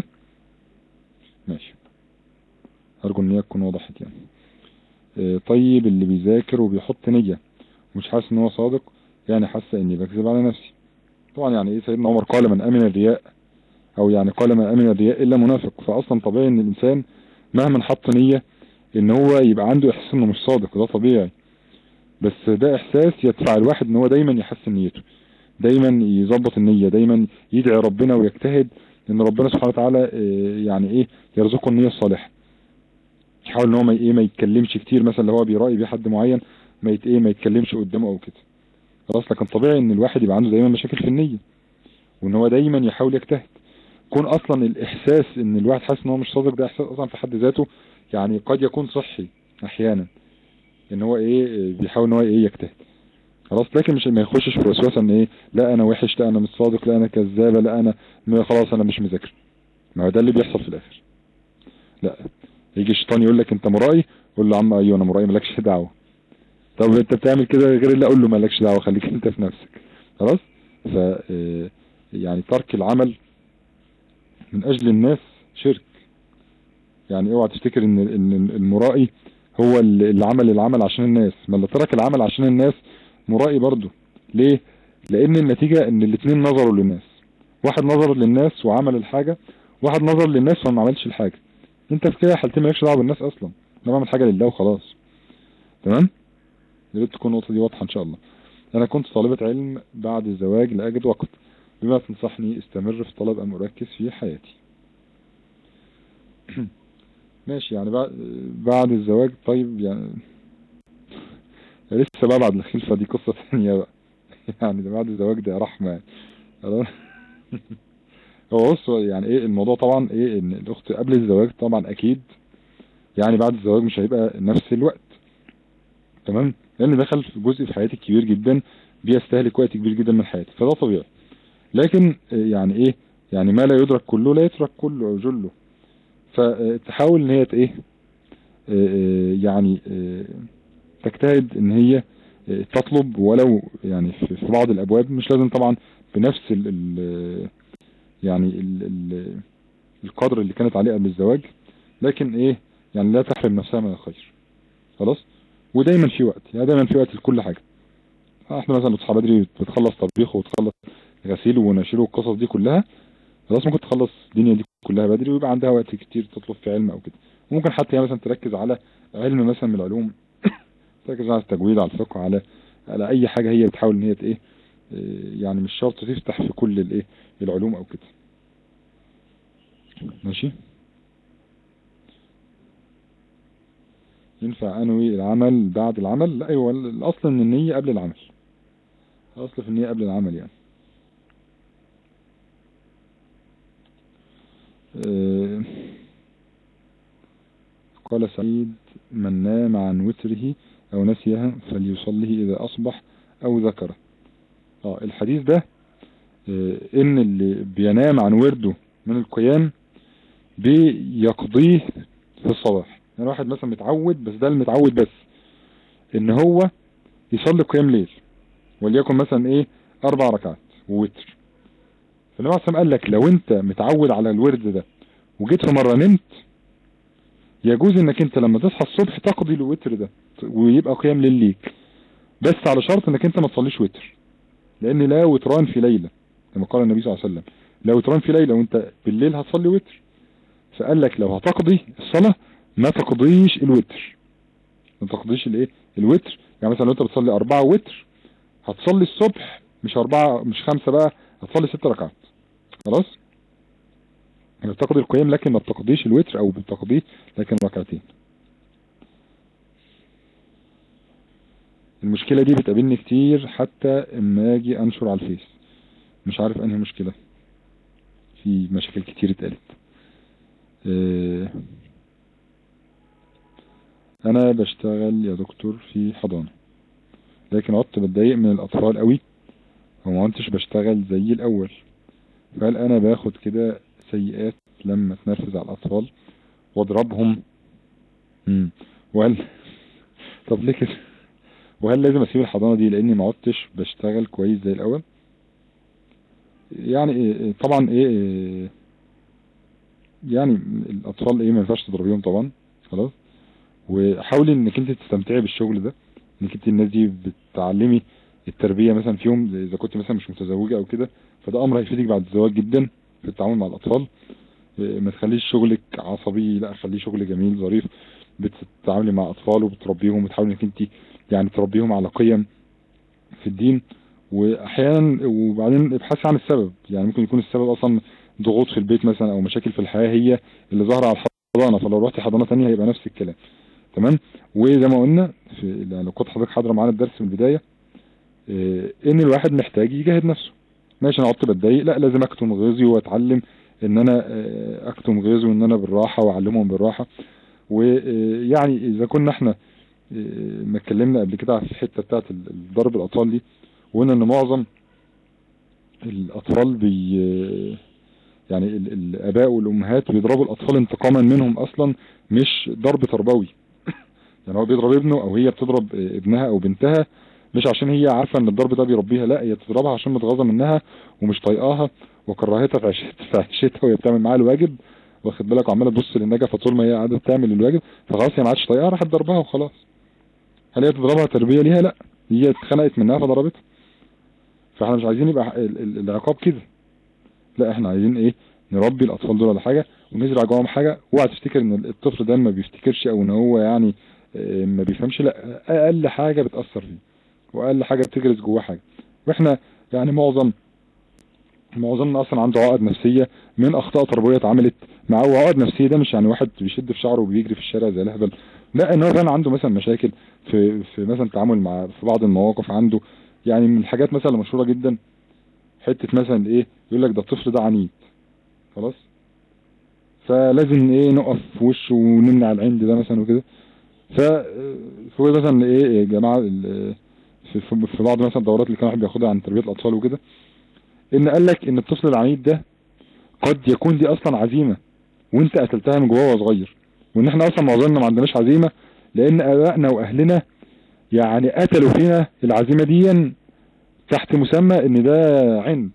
ماشي ارجو ان هي تكون وضحت يعني اه طيب اللي بيذاكر وبيحط نية مش حاسس ان هو صادق يعني حاسس اني بكذب على نفسي طبعا يعني ايه سيدنا عمر قال من امن الرياء او يعني قال من امن الرياء الا منافق فاصلا طبيعي ان الانسان مهما حط نية ان هو يبقى عنده احساس انه مش صادق ده طبيعي بس ده احساس يدفع الواحد ان هو دايما يحسن نيته دايما يظبط النية دايما يدعي ربنا ويجتهد ان ربنا سبحانه وتعالى يعني ايه يرزقه النية الصالحة يحاول ان هو ما ايه ما يتكلمش كتير مثلا لو هو بيرائي بيه حد معين ما يت ايه ما يتكلمش قدامه او كده خلاص لكن طبيعي ان الواحد يبقى عنده دايما مشاكل في النية وان هو دايما يحاول يجتهد كون اصلا الاحساس ان الواحد حاسس ان هو مش صادق ده احساس اصلا في حد ذاته يعني قد يكون صحي احيانا ان هو ايه بيحاول ان هو ايه يجتهد خلاص لكن مش ما يخشش في وسوسه ان ايه لا انا وحش لا انا مش صادق لا انا كذابه لا انا خلاص انا مش مذاكر ما هو ده اللي بيحصل في الاخر لا يجي الشيطان يقول لك انت مرائي قول له يا عم ايوه انا مرائي مالكش دعوه طب انت بتعمل كده غير اللي اقول له مالكش دعوه خليك انت في نفسك خلاص ف يعني ترك العمل من اجل الناس شرك يعني اوعى تفتكر ان ان المرائي هو اللي عمل العمل عشان الناس ما اللي ترك العمل عشان الناس مرائي برضه ليه لان النتيجة ان الاثنين نظروا للناس واحد نظر للناس وعمل الحاجة واحد نظر للناس وما عملش الحاجة انت في كده حالتين مالكش دعوه بالناس اصلا انا بعمل حاجة لله وخلاص تمام يا ريت تكون النقطة دي واضحة ان شاء الله انا كنت طالبة علم بعد الزواج لا اجد وقت بما تنصحني استمر في طلب ام اركز في حياتي ماشي يعني بعد بعد الزواج طيب يعني لسه بقى بعد الخلفة دي قصة ثانية بقى يعني ده بعد الزواج ده رحمة يعني هو بص يعني ايه الموضوع طبعا ايه ان الاخت قبل الزواج طبعا اكيد يعني بعد الزواج مش هيبقى نفس الوقت تمام لان دخل في جزء في حياتك كبير جدا بيستهلك وقت كبير جدا من حياتك فده طبيعي لكن يعني ايه يعني ما لا يدرك كله لا يترك كله او جله فتحاول ان هي ايه يعني تجتهد ان هي تطلب ولو يعني في بعض الابواب مش لازم طبعا بنفس ال ال يعني ال ال القدر اللي كانت عليه قبل الزواج لكن ايه يعني لا تحرم نفسها من الخير خلاص ودايما في وقت يعني دايما في وقت لكل حاجة احنا مثلا بتصحى بدري بتخلص طبيخ وتخلص غسيل ونشيل والقصص دي كلها خلاص ممكن تخلص الدنيا دي كلها بدري ويبقى عندها وقت كتير تطلب في علم او كده وممكن حتى هي مثلا تركز على علم مثلا من العلوم تركز على التجويد على الفقه على على اي حاجة هي بتحاول ان هي ايه يعني مش شرط تفتح في كل الايه العلوم او كده ماشي ينفع انوي العمل بعد العمل لا ايوه الاصل ان النية قبل العمل الاصل في النية قبل العمل يعني أه قال سعيد من نام عن وتره او نسيها فليصليه اذا اصبح او ذكره اه الحديث ده أه ان اللي بينام عن ورده من القيام بيقضيه في الصباح يعني واحد مثلا متعود بس ده المتعود بس ان هو يصلي قيام ليل وليكن مثلا ايه اربع ركعات ووتر فالنبي عليه قال لك لو انت متعود على الورد ده وجيت في مرة نمت يجوز انك انت لما تصحى الصبح تقضي الوتر ده ويبقى قيام ليل ليك بس على شرط انك انت ما تصليش وتر لان لا وتران في ليلة كما قال النبي صلى الله عليه وسلم لا وتران في ليلة وانت بالليل هتصلي وتر فقال لك لو هتقضي الصلاة ما تقضيش الوتر ما تقضيش الايه الوتر يعني مثلا لو انت بتصلي اربعة وتر هتصلي الصبح مش اربعة مش خمسة بقى هتصلي ست ركعات خلاص يعني بتقضي القيام لكن ما بتقضيش الوتر او بتقضيه لكن ركعتين المشكلة دي بتقابلني كتير حتى اما اجي انشر على الفيس مش عارف انهي مشكلة في مشاكل كتير اتقالت اه انا بشتغل يا دكتور في حضانة لكن عدت بتضايق من الاطفال قوي وما كنتش بشتغل زي الاول فهل انا باخد كده سيئات لما تنرفز على الاطفال واضربهم امم وهل طب ليه كده وهل لازم اسيب الحضانة دي لاني ما عدتش بشتغل كويس زي الاول يعني إيه طبعا ايه, إيه يعني الاطفال ايه ما ينفعش تضربيهم طبعا خلاص وحاولي انك انت تستمتعي بالشغل ده انك انت الناس دي بتعلمي التربية مثلا فيهم اذا كنت مثلا مش متزوجة او كده فده امر هيفيدك بعد الزواج جدا في التعامل مع الاطفال ما تخليش شغلك عصبي لا خليه شغل جميل ظريف بتتعاملي مع اطفال وبتربيهم وتحاولي انك انت يعني تربيهم على قيم في الدين واحيانا وبعدين ابحثي عن السبب يعني ممكن يكون السبب اصلا ضغوط في البيت مثلا او مشاكل في الحياة هي اللي ظاهرة على الحضانة فلو رحتي حضانة تانية هيبقى نفس الكلام تمام وزي ما قلنا في لو كنت حضرتك حاضرة معانا الدرس من البداية اه ان الواحد محتاج يجاهد نفسه ماشي انا عدت بتضايق لا لازم اكتم غيظي واتعلم ان انا اه اكتم غيظي وان انا بالراحة واعلمهم بالراحة ويعني اذا كنا احنا اه ما اتكلمنا قبل كده في الحتة بتاعت ضرب الاطفال دي وقلنا ان معظم الاطفال بي يعني الاباء والامهات بيضربوا الاطفال انتقاما منهم اصلا مش ضرب تربوي يعني هو بيضرب ابنه او هي بتضرب ابنها او بنتها مش عشان هي عارفة ان الضرب ده بيربيها لا هي بتضربها عشان متغاظة منها ومش طايقاها وكرهتها في عيشتها في عيشتها وهي بتعمل معاها الواجب واخد بالك وعماله تبص للنجفه طول ما هي قاعده بتعمل الواجب فخلاص هي ما عادش طايقاها راحت ضربها وخلاص هل هي تضربها تربيه ليها لا هي اتخنقت منها فضربتها فاحنا مش عايزين يبقى العقاب كده لا احنا عايزين ايه نربي الاطفال دول على حاجه ونزرع جواهم حاجه اوعى تفتكر ان الطفل ده ما بيفتكرش او ان هو يعني ما بيفهمش لا اقل حاجه بتاثر فيه واقل حاجه بتجرس جواه حاجه واحنا يعني معظم معظمنا اصلا عنده عقد نفسيه من اخطاء تربويه اتعملت معاه وعقد نفسيه ده مش يعني واحد بيشد في شعره وبيجري في الشارع زي الهبل لا ان هو فعلا عنده مثلا مشاكل في في مثلا تعامل مع في بعض المواقف عنده يعني من الحاجات مثلا مشهوره جدا حته مثلا ايه يقول لك ده الطفل ده عنيد خلاص فلازم ايه نقف في وشه ونمنع العند ده مثلا وكده ف فهو مثلا ايه يا جماعه في, في بعض مثلا الدورات اللي كان واحد بياخدها عن تربيه الاطفال وكده ان قال لك ان الطفل العنيد ده قد يكون دي اصلا عزيمه وانت قتلتها من جواه وهو صغير وان احنا اصلا معظمنا ما عندناش عزيمه لان ابائنا واهلنا يعني قتلوا فينا العزيمه دي تحت مسمى ان ده عند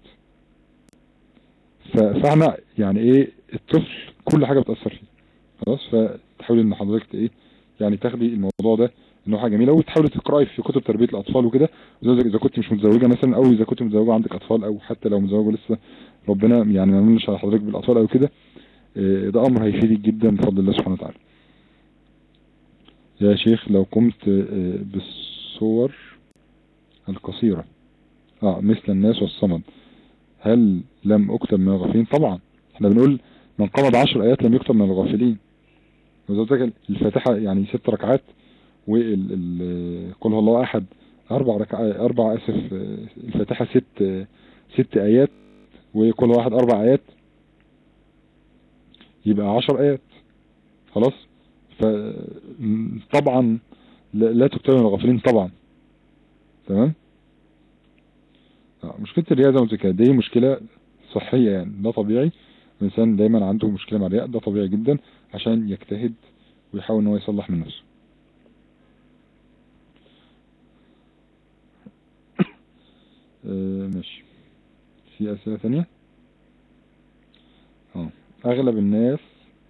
فاحنا يعني ايه الطفل كل حاجه بتاثر فيه خلاص فتحاول ان حضرتك ايه يعني تاخدي الموضوع ده انه حاجه جميله وتحاولي تقراي في كتب تربيه الاطفال وكده اذا كنت مش متزوجه مثلا او اذا كنت متزوجه عندك اطفال او حتى لو متزوجه لسه ربنا يعني ما يمنش على حضرتك بالاطفال او كده ده امر هيفيدك جدا بفضل الله سبحانه وتعالى يا شيخ لو قمت بالصور القصيرة اه مثل الناس والصمد هل لم اكتب من الغافلين طبعا احنا بنقول من قام بعشر ايات لم يكتب من الغافلين وذلك الفاتحة يعني ست ركعات وقل هو الله احد اربع ركعات اربع اسف الفاتحة ست ست ايات وكل واحد اربع ايات يبقى عشر ايات خلاص فطبعا لا تكتب من الغافلين طبعا تمام مشكلة الرياء زي ما قلت دي مشكلة صحية يعني ده طبيعي الإنسان دايما عنده مشكلة مع الرياء ده طبيعي جدا عشان يجتهد ويحاول ان هو يصلح من نفسه آه ماشي في أسئلة ثانية اه اغلب الناس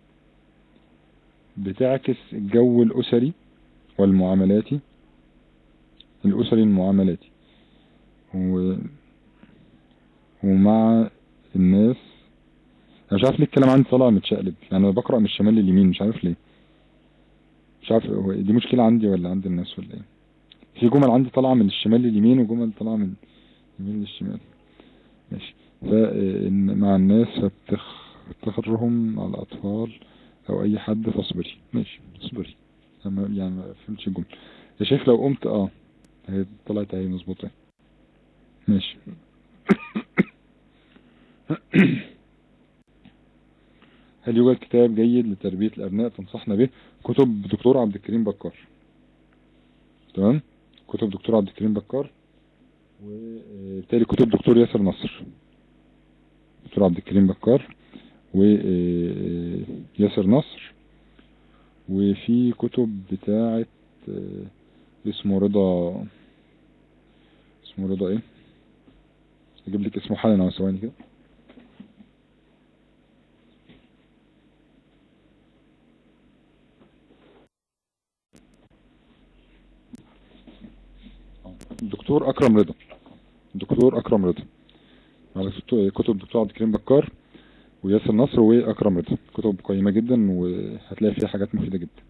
بتعكس الجو الاسري والمعاملاتي الاسري المعاملاتي و... ومع الناس انا مش عارف ليه الكلام عندي طالع متشقلب يعني انا بقرا من الشمال لليمين مش عارف ليه مش عارف هو دي مشكله عندي ولا عند الناس ولا ايه في جمل عندي طالعه من الشمال لليمين وجمل طالعه من اليمين للشمال ماشي فإن مع الناس فبتخرهم على الأطفال أو أي حد فاصبري ماشي اصبري أما يعني ما فهمتش الجملة يا شيخ لو قمت اه هي طلعت اهي مظبوطة ماشي هل يوجد كتاب جيد لتربية الأبناء تنصحنا به كتب دكتور عبد الكريم بكار تمام كتب دكتور عبد الكريم بكار وبالتالي كتب دكتور ياسر نصر دكتور عبد الكريم بكار وياسر نصر وفي كتب بتاعة آه، اسمه رضا اسمه رضا ايه اجيب لك اسمه حالا او ثواني كده الدكتور اكرم رضا الدكتور اكرم رضا على كتب كتب دكتور عبد الكريم بكار وياسر نصر واكرم رضا كتب قيمة جدا وهتلاقي فيها حاجات مفيدة جدا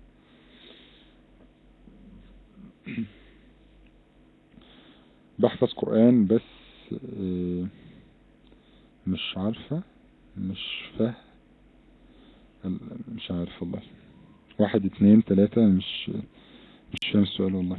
بحفظ قرآن بس آه، مش عارفة مش فاهم مش عارف والله واحد اتنين تلاتة مش مش فاهم السؤال والله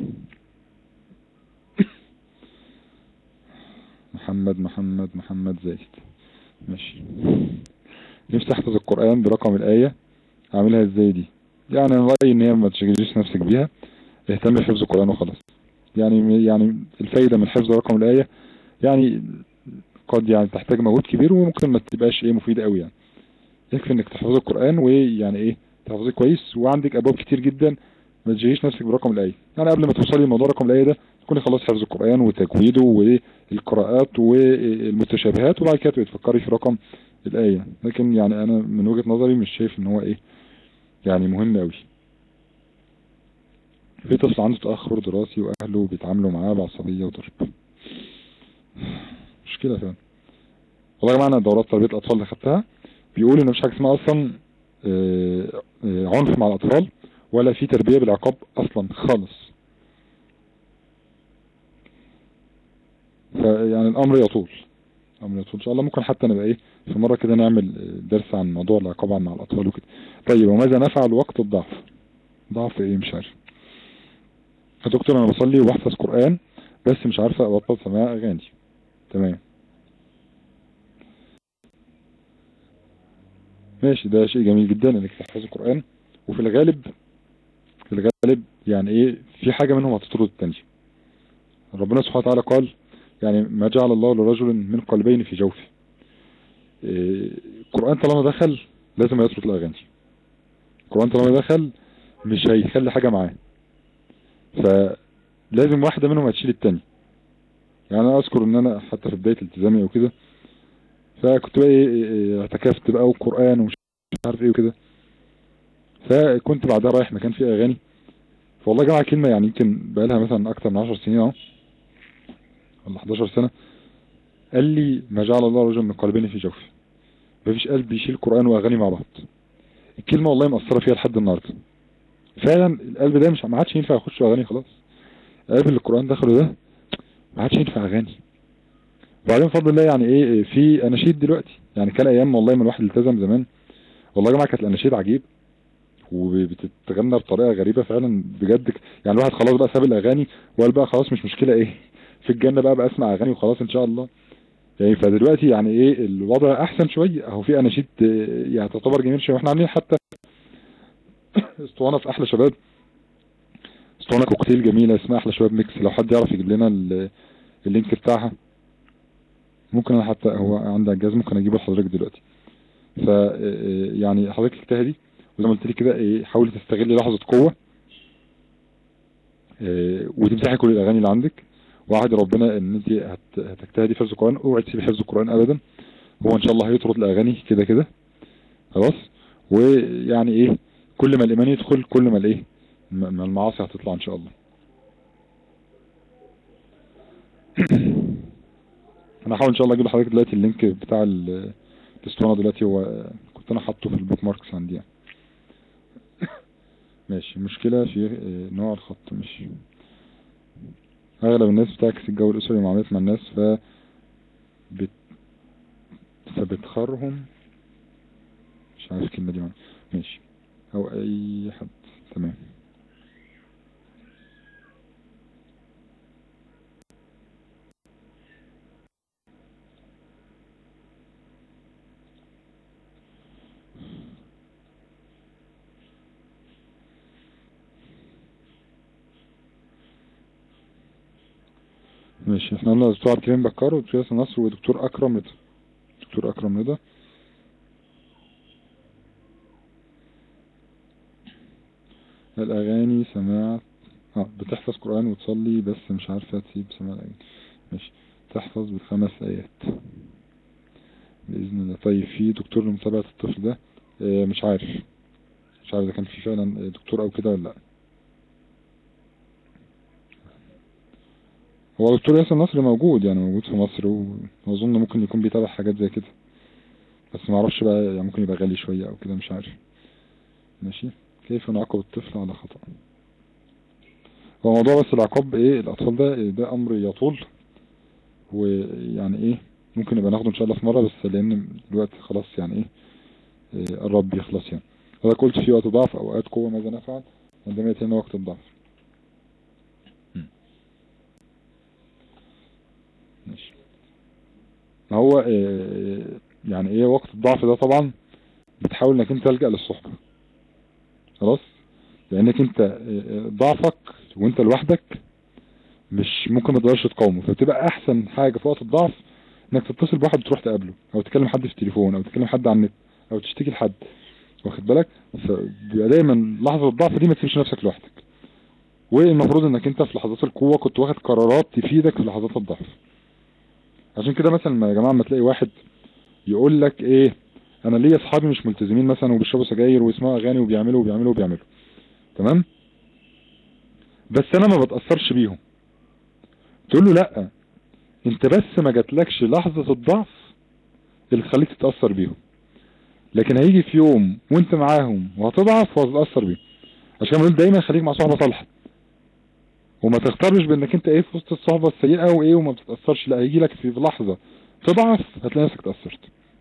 محمد محمد محمد زايد ماشي نفسي احفظ القرآن برقم الآية اعملها ازاي دي يعني انا رأيي ان هي ما تشغليش نفسك بيها اهتم بحفظ القرآن وخلاص يعني يعني الفايدة من حفظ رقم الآية يعني قد يعني تحتاج مجهود كبير وممكن ما تبقاش ايه مفيدة قوي يعني يكفي انك تحفظ القرآن ويعني ايه تحفظيه كويس وعندك ابواب كتير جدا ما تجيش نفسك برقم الآية يعني قبل ما توصلي لموضوع رقم الآية ده تكوني خلاص حفظ القرآن وتجويده والقراءات والمتشابهات وبعد كده تفكري في رقم الآية لكن يعني انا من وجهة نظري مش شايف ان هو ايه يعني مهم قوي في طفل عنده تأخر دراسي واهله بيتعاملوا معاه بعصبية وضرب مشكلة فعلا والله يا جماعة انا دورات تربية الاطفال اللي خدتها بيقول ان مفيش حاجة اسمها اصلا آه، آه، عنف مع الاطفال ولا في تربية بالعقاب اصلا خالص فيعني الامر يطول الامر يطول ان شاء الله ممكن حتى نبقى ايه في مرة كده نعمل درس عن موضوع العقاب مع الاطفال وكده طيب وماذا نفعل وقت الضعف ضعف ايه مش عارف يا دكتور انا بصلي وبحفظ قرآن بس مش عارفة ابطل سماع اغاني تمام ماشي ده شيء جميل جدا انك تحفظ القرآن وفي الغالب في الغالب يعني ايه في حاجة منهم هتطرد التانية ربنا سبحانه وتعالى قال يعني ما جعل الله لرجل من قلبين في جوفه إيه، القرآن طالما دخل لازم يطرد الاغاني القرآن طالما دخل مش هيخلي حاجة معاه فلازم واحدة منهم هتشيل التانية يعني انا اذكر ان انا حتى في بداية التزامي او كده فكنت بقى ايه إيه إيه اعتكفت بقى وقرآن ومش عارف ايه وكده فكنت بعدها رايح مكان فيه اغاني فوالله يا جماعة كلمة يعني يمكن بقى لها مثلا اكتر من 10 سنين اهو ولا 11 سنة قال لي ما جعل الله رجل من قلبين في جوفه مفيش قلب يشيل قرآن واغاني مع بعض الكلمة والله مأثرة فيها لحد النهاردة فعلا القلب ده مش ما عادش ينفع يخش اغاني خلاص القلب اللي القرآن دخله ده ما عادش ينفع اغاني وبعدين بفضل الله يعني ايه في اناشيد دلوقتي يعني كان ايام والله ما الواحد التزم زمان والله يا جماعه كانت الاناشيد عجيب وبتتغنى بطريقه غريبه فعلا بجد يعني الواحد خلاص بقى ساب الاغاني وقال بقى خلاص مش مشكله ايه في الجنه بقى بقى اسمع اغاني وخلاص ان شاء الله يعني فدلوقتي يعني ايه الوضع احسن شويه اهو في اناشيد آه، يعني تعتبر جميل شويه واحنا عاملين حتى اسطوانه في احلى شباب اسطوانه كوكتيل جميله اسمها احلى شباب ميكس لو حد يعرف يجيب لنا ال- اللينك بتاعها ممكن انا حتى هو عندي على الجهاز ممكن اجيبه لحضرتك دلوقتي ف آه، يعني حضرتك اجتهدي وزي ما قلت لك كده إيه، حاولي تستغلي لحظة قوة آه، وتمسحي كل الاغاني اللي عندك وعد ربنا ان انت هت- هتجتهدي في حفظ القرآن اوعي تسيبي حفظ القرآن ابدا هو ان شاء الله هيطرد الاغاني كده كده خلاص ويعني ايه كل ما الايمان يدخل كل ما الايه ما ما المعاصي هتطلع ان شاء الله انا هحاول ان شاء الله اجيب لحضرتك دلوقتي اللينك بتاع ال- الاسطوانه دلوقتي هو كنت انا حاطه في البوك ماركس عندي يعني. ماشي المشكله في آه، نوع الخط مش اغلب الناس بتعكس الجو الاسري ومعاملات مع الناس ف بت... فبتخرهم مش عارف الكلمه دي معنى. ماشي او اي حد تمام ماشي احنا قلنا دكتور عبد الكريم بكار ودكتور ياسر نصر ودكتور اكرم رضا دكتور اكرم رضا الاغاني سماع اه بتحفظ قرآن وتصلي بس مش عارفة تسيب سماع الاغاني ماشي تحفظ بالخمس ايات بإذن الله طيب في دكتور لمتابعة الطفل ده اه مش عارف مش عارف اذا كان في فعلا دكتور او كده ولا لا هو دكتور ياسر نصر موجود يعني موجود في مصر و- واظن ممكن يكون بيتابع حاجات زي كده بس ما اعرفش بقى يعني ممكن يبقى غالي شوية او كده مش عارف ماشي كيف نعاقب الطفل على خطأ هو موضوع بس العقاب ايه الاطفال ده ده امر يطول ويعني ايه ممكن نبقى ناخده ان شاء الله في مرة بس لان الوقت خلاص يعني ايه إيه، قرب يخلص يعني هذا قلت في وقت ضعف اوقات قوة ماذا نفعل عندما يتم وقت الضعف م. ماشي ما هو إيه، يعني ايه وقت الضعف ده طبعا بتحاول انك انت تلجأ للصحبة خلاص لانك انت إيه، ضعفك وانت لوحدك مش ممكن ما تقدرش تقاومه فبتبقى احسن حاجة في وقت الضعف انك تتصل بواحد وتروح تقابله او تكلم حد في التليفون او تكلم حد على النت او تشتكي لحد واخد بالك فبيبقى دايما لحظة الضعف دي ما تسيبش نفسك لوحدك والمفروض انك انت في لحظات القوة كنت واخد قرارات تفيدك في لحظات الضعف عشان كده مثلا ما يا جماعة ما تلاقي واحد يقول لك ايه انا ليا اصحابي مش ملتزمين مثلا وبيشربوا سجاير ويسمعوا اغاني وبيعملوا وبيعملوا وبيعملوا تمام بس انا ما بتأثرش بيهم تقول له لا انت بس ما جاتلكش لحظة الضعف اللي تخليك تتأثر بيهم لكن هيجي في يوم وانت معاهم وهتضعف وهتتأثر بيهم عشان بقول دايما خليك مع صحبة صالحة وما تختارش بانك انت ايه في وسط الصحبة السيئة وايه وما بتتأثرش لا هيجي لك في لحظة تضعف هتلاقي نفسك تأثرت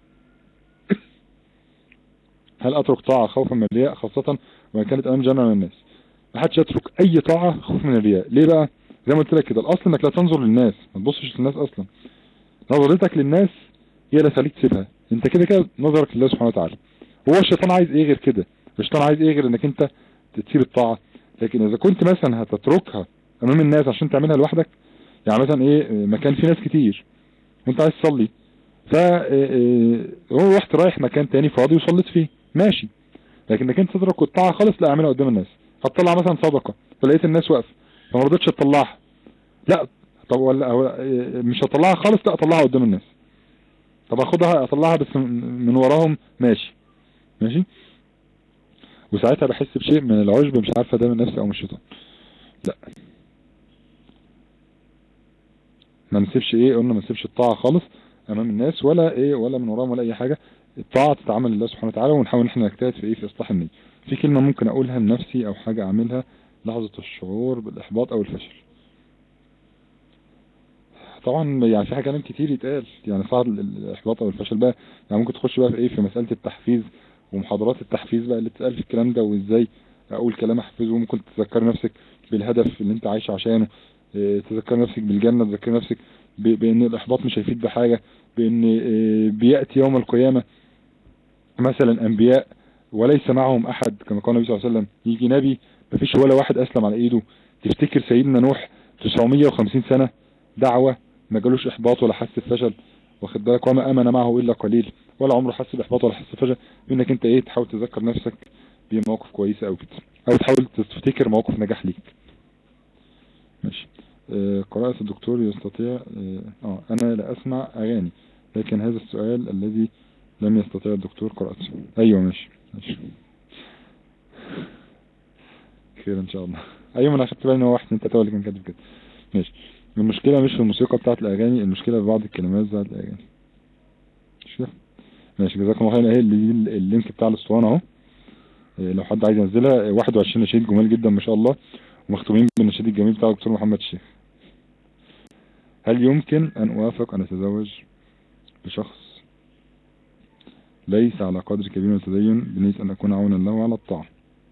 هل اترك طاعة خوفا من الرياء خاصة وان كانت امام جمع من الناس ما حدش يترك اي طاعة خوف من الرياء ليه بقى زي ما قلت لك كده الاصل انك لا تنظر للناس ما تبصش للناس اصلا نظرتك للناس هي اللي تخليك تسيبها انت كده كده نظرك لله سبحانه وتعالى هو الشيطان عايز ايه غير كده الشيطان عايز ايه غير انك انت تسيب الطاعة لكن اذا كنت مثلا هتتركها امام الناس عشان تعملها لوحدك يعني مثلا ايه مكان فيه ناس كتير وانت عايز تصلي ف هو رحت رايح مكان تاني فاضي وصليت فيه ماشي لكن انك انت تترك الطاعة خالص لا اعملها قدام الناس هتطلع مثلا صدقة فلقيت الناس واقفه فما رضيتش تطلعها لا طب ولا هو مش هطلعها خالص لا اطلعها قدام الناس طب اخدها اطلعها بس من وراهم ماشي ماشي وساعتها بحس بشيء من العجب مش عارفه ده من نفسي او من الشيطان لا ما نسيبش ايه قلنا ما نسيبش الطاعة خالص امام الناس ولا ايه ولا من وراهم ولا اي حاجة الطاعة تتعامل لله سبحانه وتعالى ونحاول ان احنا نجتهد في ايه في اصلاح النية في كلمة ممكن اقولها لنفسي او حاجة اعملها لحظة الشعور بالاحباط او الفشل طبعا يعني في كلام كتير يتقال يعني صعب الاحباط او الفشل بقى يعني ممكن تخش بقى في ايه في مسألة التحفيز ومحاضرات التحفيز بقى اللي بتتقال في الكلام ده وازاي اقول كلام احفزه وممكن تذكر نفسك بالهدف اللي انت عايش عشانه اه تذكر نفسك بالجنة تذكر نفسك بان الاحباط مش هيفيد بحاجة بان اه بيأتي يوم القيامة مثلا انبياء وليس معهم احد كما قال النبي صلى الله عليه وسلم يجي نبي مفيش ولا واحد اسلم على ايده تفتكر سيدنا نوح 950 سنة دعوة ما جالوش احباط ولا حس بفشل واخد بالك وما امن معه الا قليل ولا عمره حس باحباط ولا حس بفشل انك انت ايه تحاول تذكر نفسك بمواقف كويسة او كده او تحاول تفتكر مواقف نجاح ليك ماشي آه قراءة الدكتور يستطيع اه, آه انا لا اسمع اغاني لكن هذا السؤال الذي لم يستطيع الدكتور قراءته ايوه ماشي ماشي خير ان شاء الله ايوه انا اخدت بالي ان هو واحد انت اللي كان كاتب كده ماشي المشكلة مش في الموسيقى بتاعت الاغاني المشكلة في بعض الكلمات بتاعت الاغاني مش كده ماشي جزاكم الله خير اهي اللي- اللينك بتاع الاسطوانة اهو إيه، لو حد عايز ينزلها إيه، 21 نشيد جمال جدا ما شاء الله ومختومين بالنشيد الجميل بتاع الدكتور محمد الشيخ هل يمكن ان اوافق ان اتزوج بشخص ليس على قدر كبير من التدين بنية ان اكون عونا له على الطاعة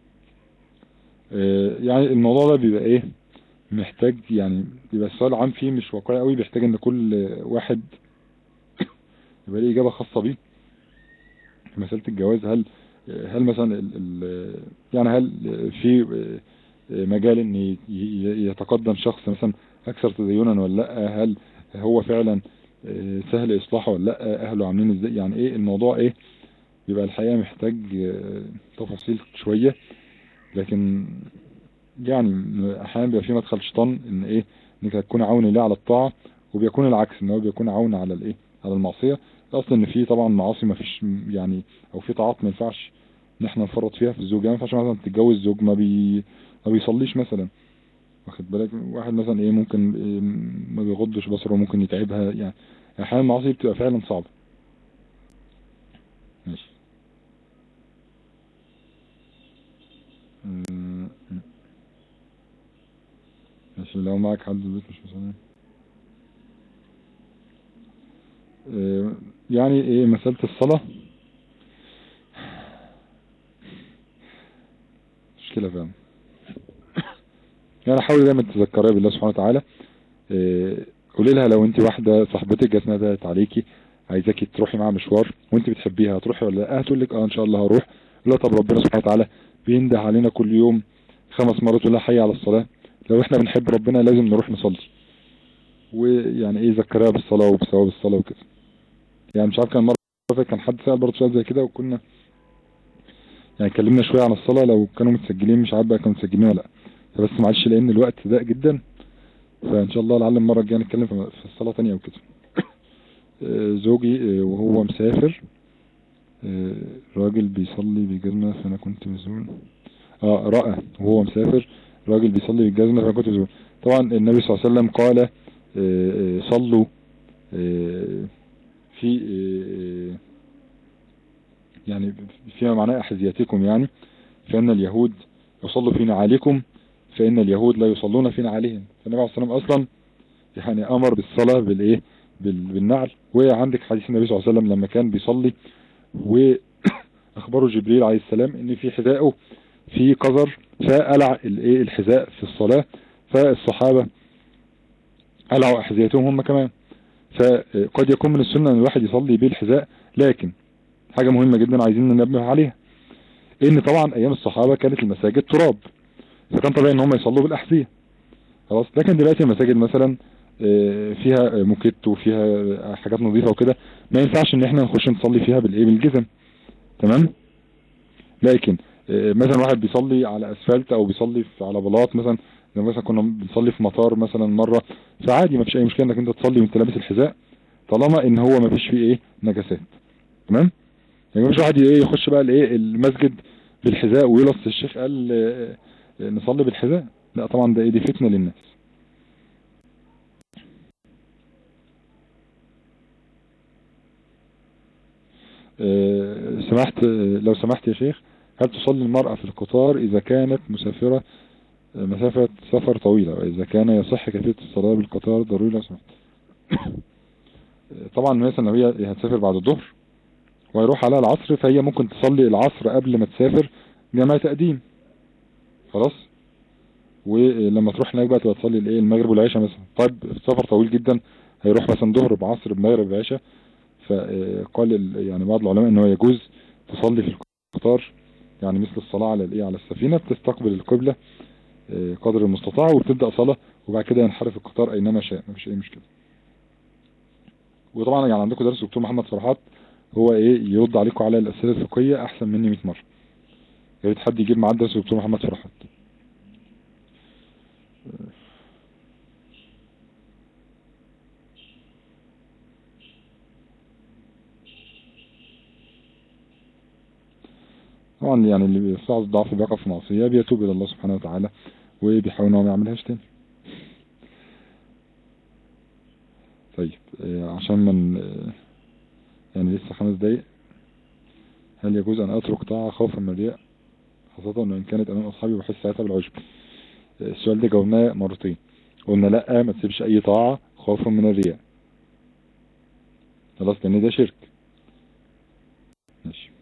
آه، يعني الموضوع ده بيبقى ايه محتاج يعني بيبقى السؤال عام فيه مش واقعي قوي بيحتاج ان كل واحد يبقى ليه اجابة خاصة بيه في مسألة الجواز هل هل مثلا ال ال يعني هل في مجال ان ي- ي- يتقدم شخص مثلا اكثر تدينا ولا لا هل هو فعلا سهل اصلاحه ولا لا اهله عاملين ازاي يعني ايه الموضوع ايه بيبقى الحقيقة محتاج تفاصيل شوية لكن يعني احيانا بيبقى في مدخل شيطان ان ايه انك هتكون عون لله على الطاعة وبيكون العكس ان هو بيكون عون على الايه على المعصية اصلا ان في طبعا معاصي ما فيش يعني او في طاعات ما ينفعش ان احنا نفرط فيها في الزوج يعني ما ينفعش مثلا تتجوز زوج ما بي ما بيصليش مثلا واخد بالك واحد مثلا ايه ممكن إيه ما بيغضش بصره ممكن يتعبها يعني احيانا المعاصي بتبقى فعلا صعبة ماشي أمم، ماشي لو معك حد في البيت مش مثلا إيه، يعني ايه مسألة الصلاة مشكلة فعلا يعني حاولي دايما تذكريها بالله سبحانه وتعالى إيه، قولي لها لو انت واحدة صاحبتك جت ندهت عليكي عايزاكي تروحي معاها مشوار وانت بتحبيها هتروحي ولا لا هتقول لك اه ان شاء الله هروح لا طب ربنا سبحانه وتعالى بينده علينا كل يوم خمس مرات ولا حي على الصلاة لو احنا بنحب ربنا لازم نروح نصلي ويعني ايه ذكرها بالصلاة وبثواب الصلاة وكده يعني مش عارف كان مرة فاتت كان حد سأل برضه سؤال زي كده وكنا يعني اتكلمنا شوية عن الصلاة لو كانوا متسجلين مش عارف بقى كانوا متسجلين ولا لا فبس معلش لان الوقت ضاق جدا فان شاء الله لعل المرة الجاية نتكلم في في الصلاة تانية وكده آه، زوجي آه، وهو مسافر آه، راجل بيصلي بجزمة فانا كنت مزول اه رأى وهو مسافر راجل بيصلي بالجزمة فانا كنت مزول طبعا النبي صلى الله عليه وسلم قال آه، آه، صلوا آه، في آه، آه، يعني فيما معناه أحذيتكم يعني فإن اليهود يصلوا في نعالكم فإن اليهود لا يصلون في نعالهم فالنبي عليه الصلاة والسلام أصلا يعني أمر بالصلاة بالإيه بال- بالنعل وعندك حديث النبي صلى الله عليه وسلم لما كان بيصلي وأخبره جبريل عليه السلام إن في حذائه في قذر فقلع الإيه الحذاء في الصلاة فالصحابة قلعوا أحذيتهم هم كمان فقد يكون من السنة ان الواحد يصلي بالحذاء لكن حاجة مهمة جدا عايزين ننبه عليها ان طبعا ايام الصحابة كانت المساجد تراب فكان طبيعي ان هم يصلوا بالاحذية خلاص لكن دلوقتي المساجد مثلا آه، فيها موكيت وفيها حاجات نظيفة وكده ما ينفعش ان احنا نخش نصلي فيها بالايه بالجزم تمام لكن آه، مثلا واحد بيصلي على اسفلت او بيصلي في- على بلاط مثلا زي مثلا كنا بنصلي في مطار مثلا مرة فعادي ما فيش اي مشكلة انك انت تصلي وانت لابس الحذاء طالما ان هو ما فيش فيه ايه نجاسات تمام يعني مش واحد ايه يخش بقى الايه المسجد بالحذاء ويلص الشيخ قال آه، آه، نصلي بالحذاء لا طبعا ده ايه دي فتنة للناس آه، سمحت آه، لو سمحت يا شيخ هل تصلي المرأة في القطار إذا كانت مسافرة آه، مسافة سفر طويلة وإذا كان يصح كيفية الصلاة بالقطار ضروري لو سمحت آه، طبعا مثلا لو هي هتسافر بعد الظهر ويروح على العصر فهي ممكن تصلي العصر قبل ما تسافر جمع تقديم خلاص ولما تروح هناك بقى تبقى تصلي الايه المغرب والعشاء مثلا طيب السفر طويل جدا هيروح مثلا ظهر بعصر بمغرب بعشاء فقال ال- يعني بعض العلماء ان هو يجوز تصلي في القطار يعني مثل الصلاة على الايه على السفينة بتستقبل القبلة آه، قدر المستطاع وبتبدأ صلاة وبعد كده ينحرف القطار اينما شاء مفيش اي مشكلة وطبعا يعني عندكم درس دكتور محمد فرحات هو ايه يرد عليكم على الاسئله الفقهيه احسن مني 100 مره يا ريت حد يجيب معاه درس دكتور محمد فرحات طبعا يعني اللي في لحظة ضعف بيقع في معصية بيتوب الى الله سبحانه وتعالى وبيحاول ان هو ما يعملهاش تاني طيب آه، عشان من يعني لسه خمس دقايق هل يجوز ان اترك طاعة خوفا من الرياء خاصة وان كانت امام اصحابي بحس ساعتها بالعجب آه، السؤال ده جاوبناه مرتين قلنا لا ما تسيبش اي طاعة خوفا من الرياء خلاص لان ده شرك ماشي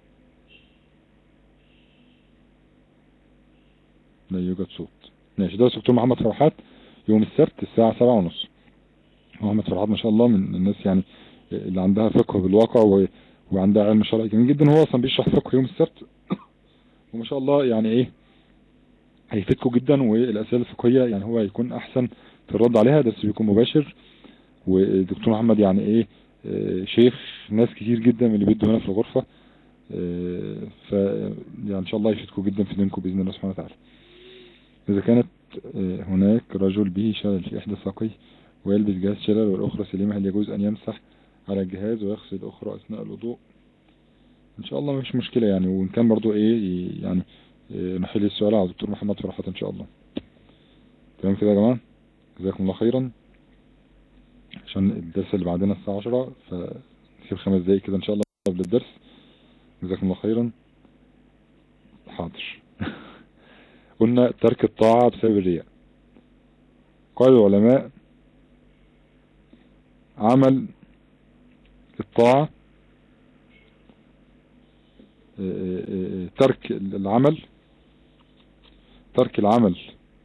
لا يوجد صوت ماشي ده دكتور محمد فرحات يوم السبت الساعة سبعة ونص محمد فرحات ما شاء الله من الناس يعني اللي عندها فقه بالواقع و... وعندها علم شرعي جميل جدا هو اصلا بيشرح فقه يوم السبت وما شاء الله يعني ايه هيفيدكم جدا والاسئله الفقهيه يعني هو هيكون احسن في الرد عليها بس بيكون مباشر ودكتور محمد يعني ايه آه، شيخ ناس كتير جدا من اللي بيدوا هنا في الغرفة آه، ف يعني ان شاء الله يفيدكم جدا في دينكم باذن الله سبحانه وتعالى اذا كانت آه، هناك رجل به شلل في احدى ساقيه ويلبس جهاز شلل والاخرى سليمة هل يجوز ان يمسح على الجهاز ويغسل الاخرى اثناء الوضوء ان شاء الله مش مشكلة يعني وان كان برضو ايه يعني إيه، نحل السؤال على دكتور محمد فرحات ان شاء الله تمام كده يا جماعة جزاكم الله خيرا عشان الدرس اللي بعدنا الساعة عشرة فنسيب خمس دقايق كده ان شاء الله قبل الدرس جزاكم الله خيرا حاضر قلنا ترك الطاعة بسبب الرياء قال العلماء عمل الطاعة اه، اه، اه، ترك العمل ترك العمل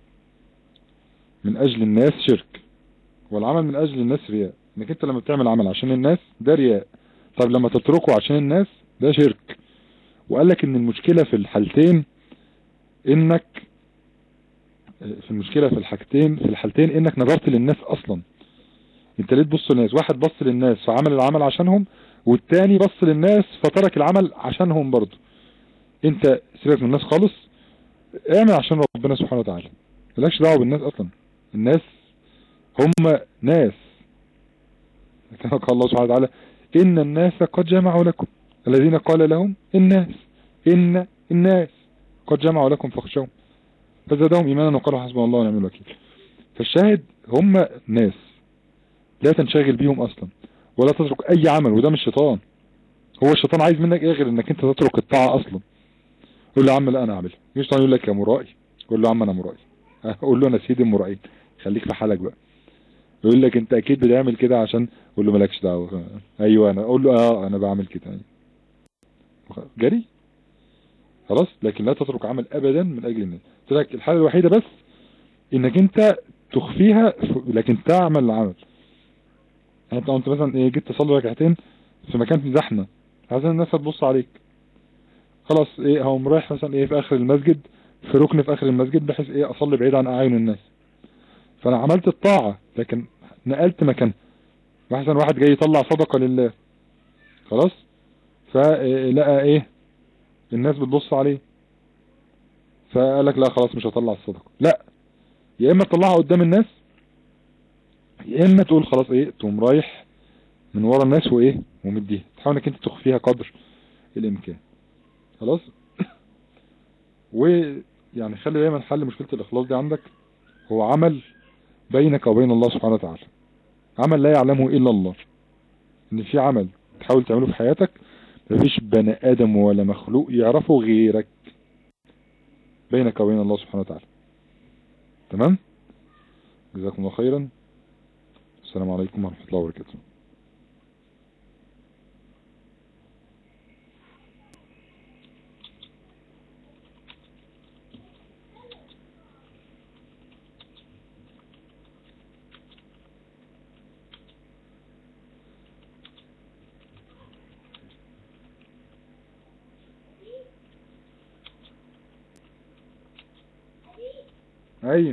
من اجل الناس شرك والعمل من اجل الناس رياء انك انت لما بتعمل عمل عشان الناس ده رياء طب لما تتركه عشان الناس ده شرك وقال لك ان المشكلة في الحالتين انك في المشكلة في الحاجتين في الحالتين انك نظرت للناس اصلا انت ليه تبص للناس واحد بص للناس فعمل العمل عشانهم والتاني بص للناس فترك العمل عشانهم برضه انت سيبك من الناس خالص اعمل عشان ربنا سبحانه وتعالى مالكش دعوه بالناس اصلا الناس هم ناس كما قال الله سبحانه وتعالى ان الناس قد جمعوا لكم الذين قال لهم الناس ان الناس قد جمعوا لكم فاخشوهم فزادهم ايمانا وقالوا حسبنا الله ونعم الوكيل فالشاهد هم ناس لا تنشغل بيهم اصلا ولا تترك اي عمل وده مش شيطان هو الشيطان عايز منك ايه غير انك انت تترك الطاعة اصلا قول له يا عم لا انا اعملها الشيطان يقول لك يا مرائي قول له يا عم انا مرائي قول له انا سيدي المرائي خليك في حالك بقى يقول لك انت اكيد بتعمل كده عشان قول له مالكش دعوه ايوه انا اقول له اه انا بعمل كده جري خلاص لكن لا تترك عمل ابدا من اجل الناس قلت لك الحاله الوحيده بس انك انت تخفيها لكن تعمل العمل يعني انت انت مثلا ايه جيت تصلي ركعتين في مكان زحمه عايز الناس هتبص عليك خلاص ايه هقوم رايح مثلا ايه في اخر المسجد في ركن في اخر المسجد بحيث ايه اصلي بعيد عن اعين الناس فانا عملت الطاعة لكن نقلت مكان واحسن واحد جاي يطلع صدقة لله خلاص فلقى ايه الناس بتبص عليه فقال لك لا خلاص مش هطلع الصدقة لا يا اما تطلعها قدام الناس يا اما تقول خلاص ايه تقوم رايح من ورا الناس وايه ومديها تحاول انك انت تخفيها قدر الامكان خلاص ويعني خلي دايما حل مشكلة الاخلاص دي عندك هو عمل بينك وبين الله سبحانه وتعالى عمل لا يعلمه الا الله ان في عمل تحاول تعمله في حياتك مفيش بني ادم ولا مخلوق يعرفه غيرك بينك وبين الله سبحانه وتعالى تمام جزاكم الله خيرا السلام عليكم ورحمة الله وبركاته ايوه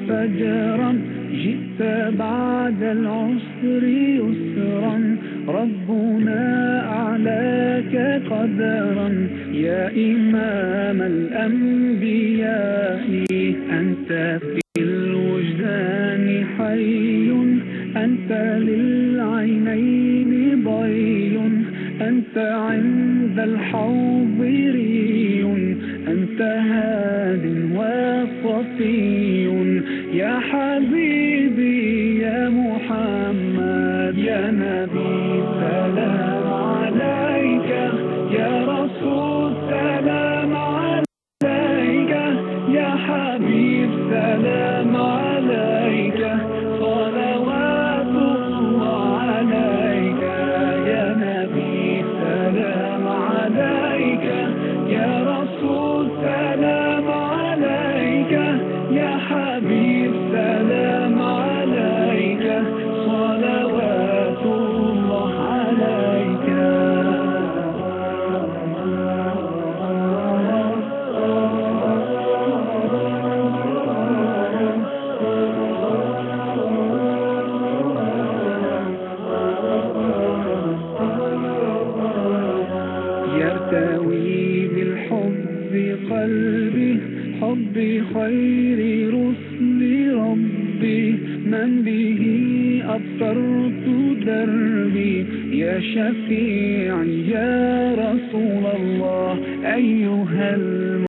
فجرا جئت بعد العسر يسرا ربنا أعلاك قدرا يا إمام الأنبياء أنت في الوجدان حي أنت للعينين ضي أنت عند الحوض ري أنت هاد وصفي يا حبيبي يا محمد يا نبي سلام عليك يا رسول سلام عليك يا حبيب سلام عليك صلوات الله عليك يا نبي سلام عليك يا رسول سلام عليك يا حبيب سلام عليك صلوات الله عليك يرتوي بالحب قلبي حب خير رسل ربي من به أبصرت دربي يا شفيعي يا رسول الله أيها الم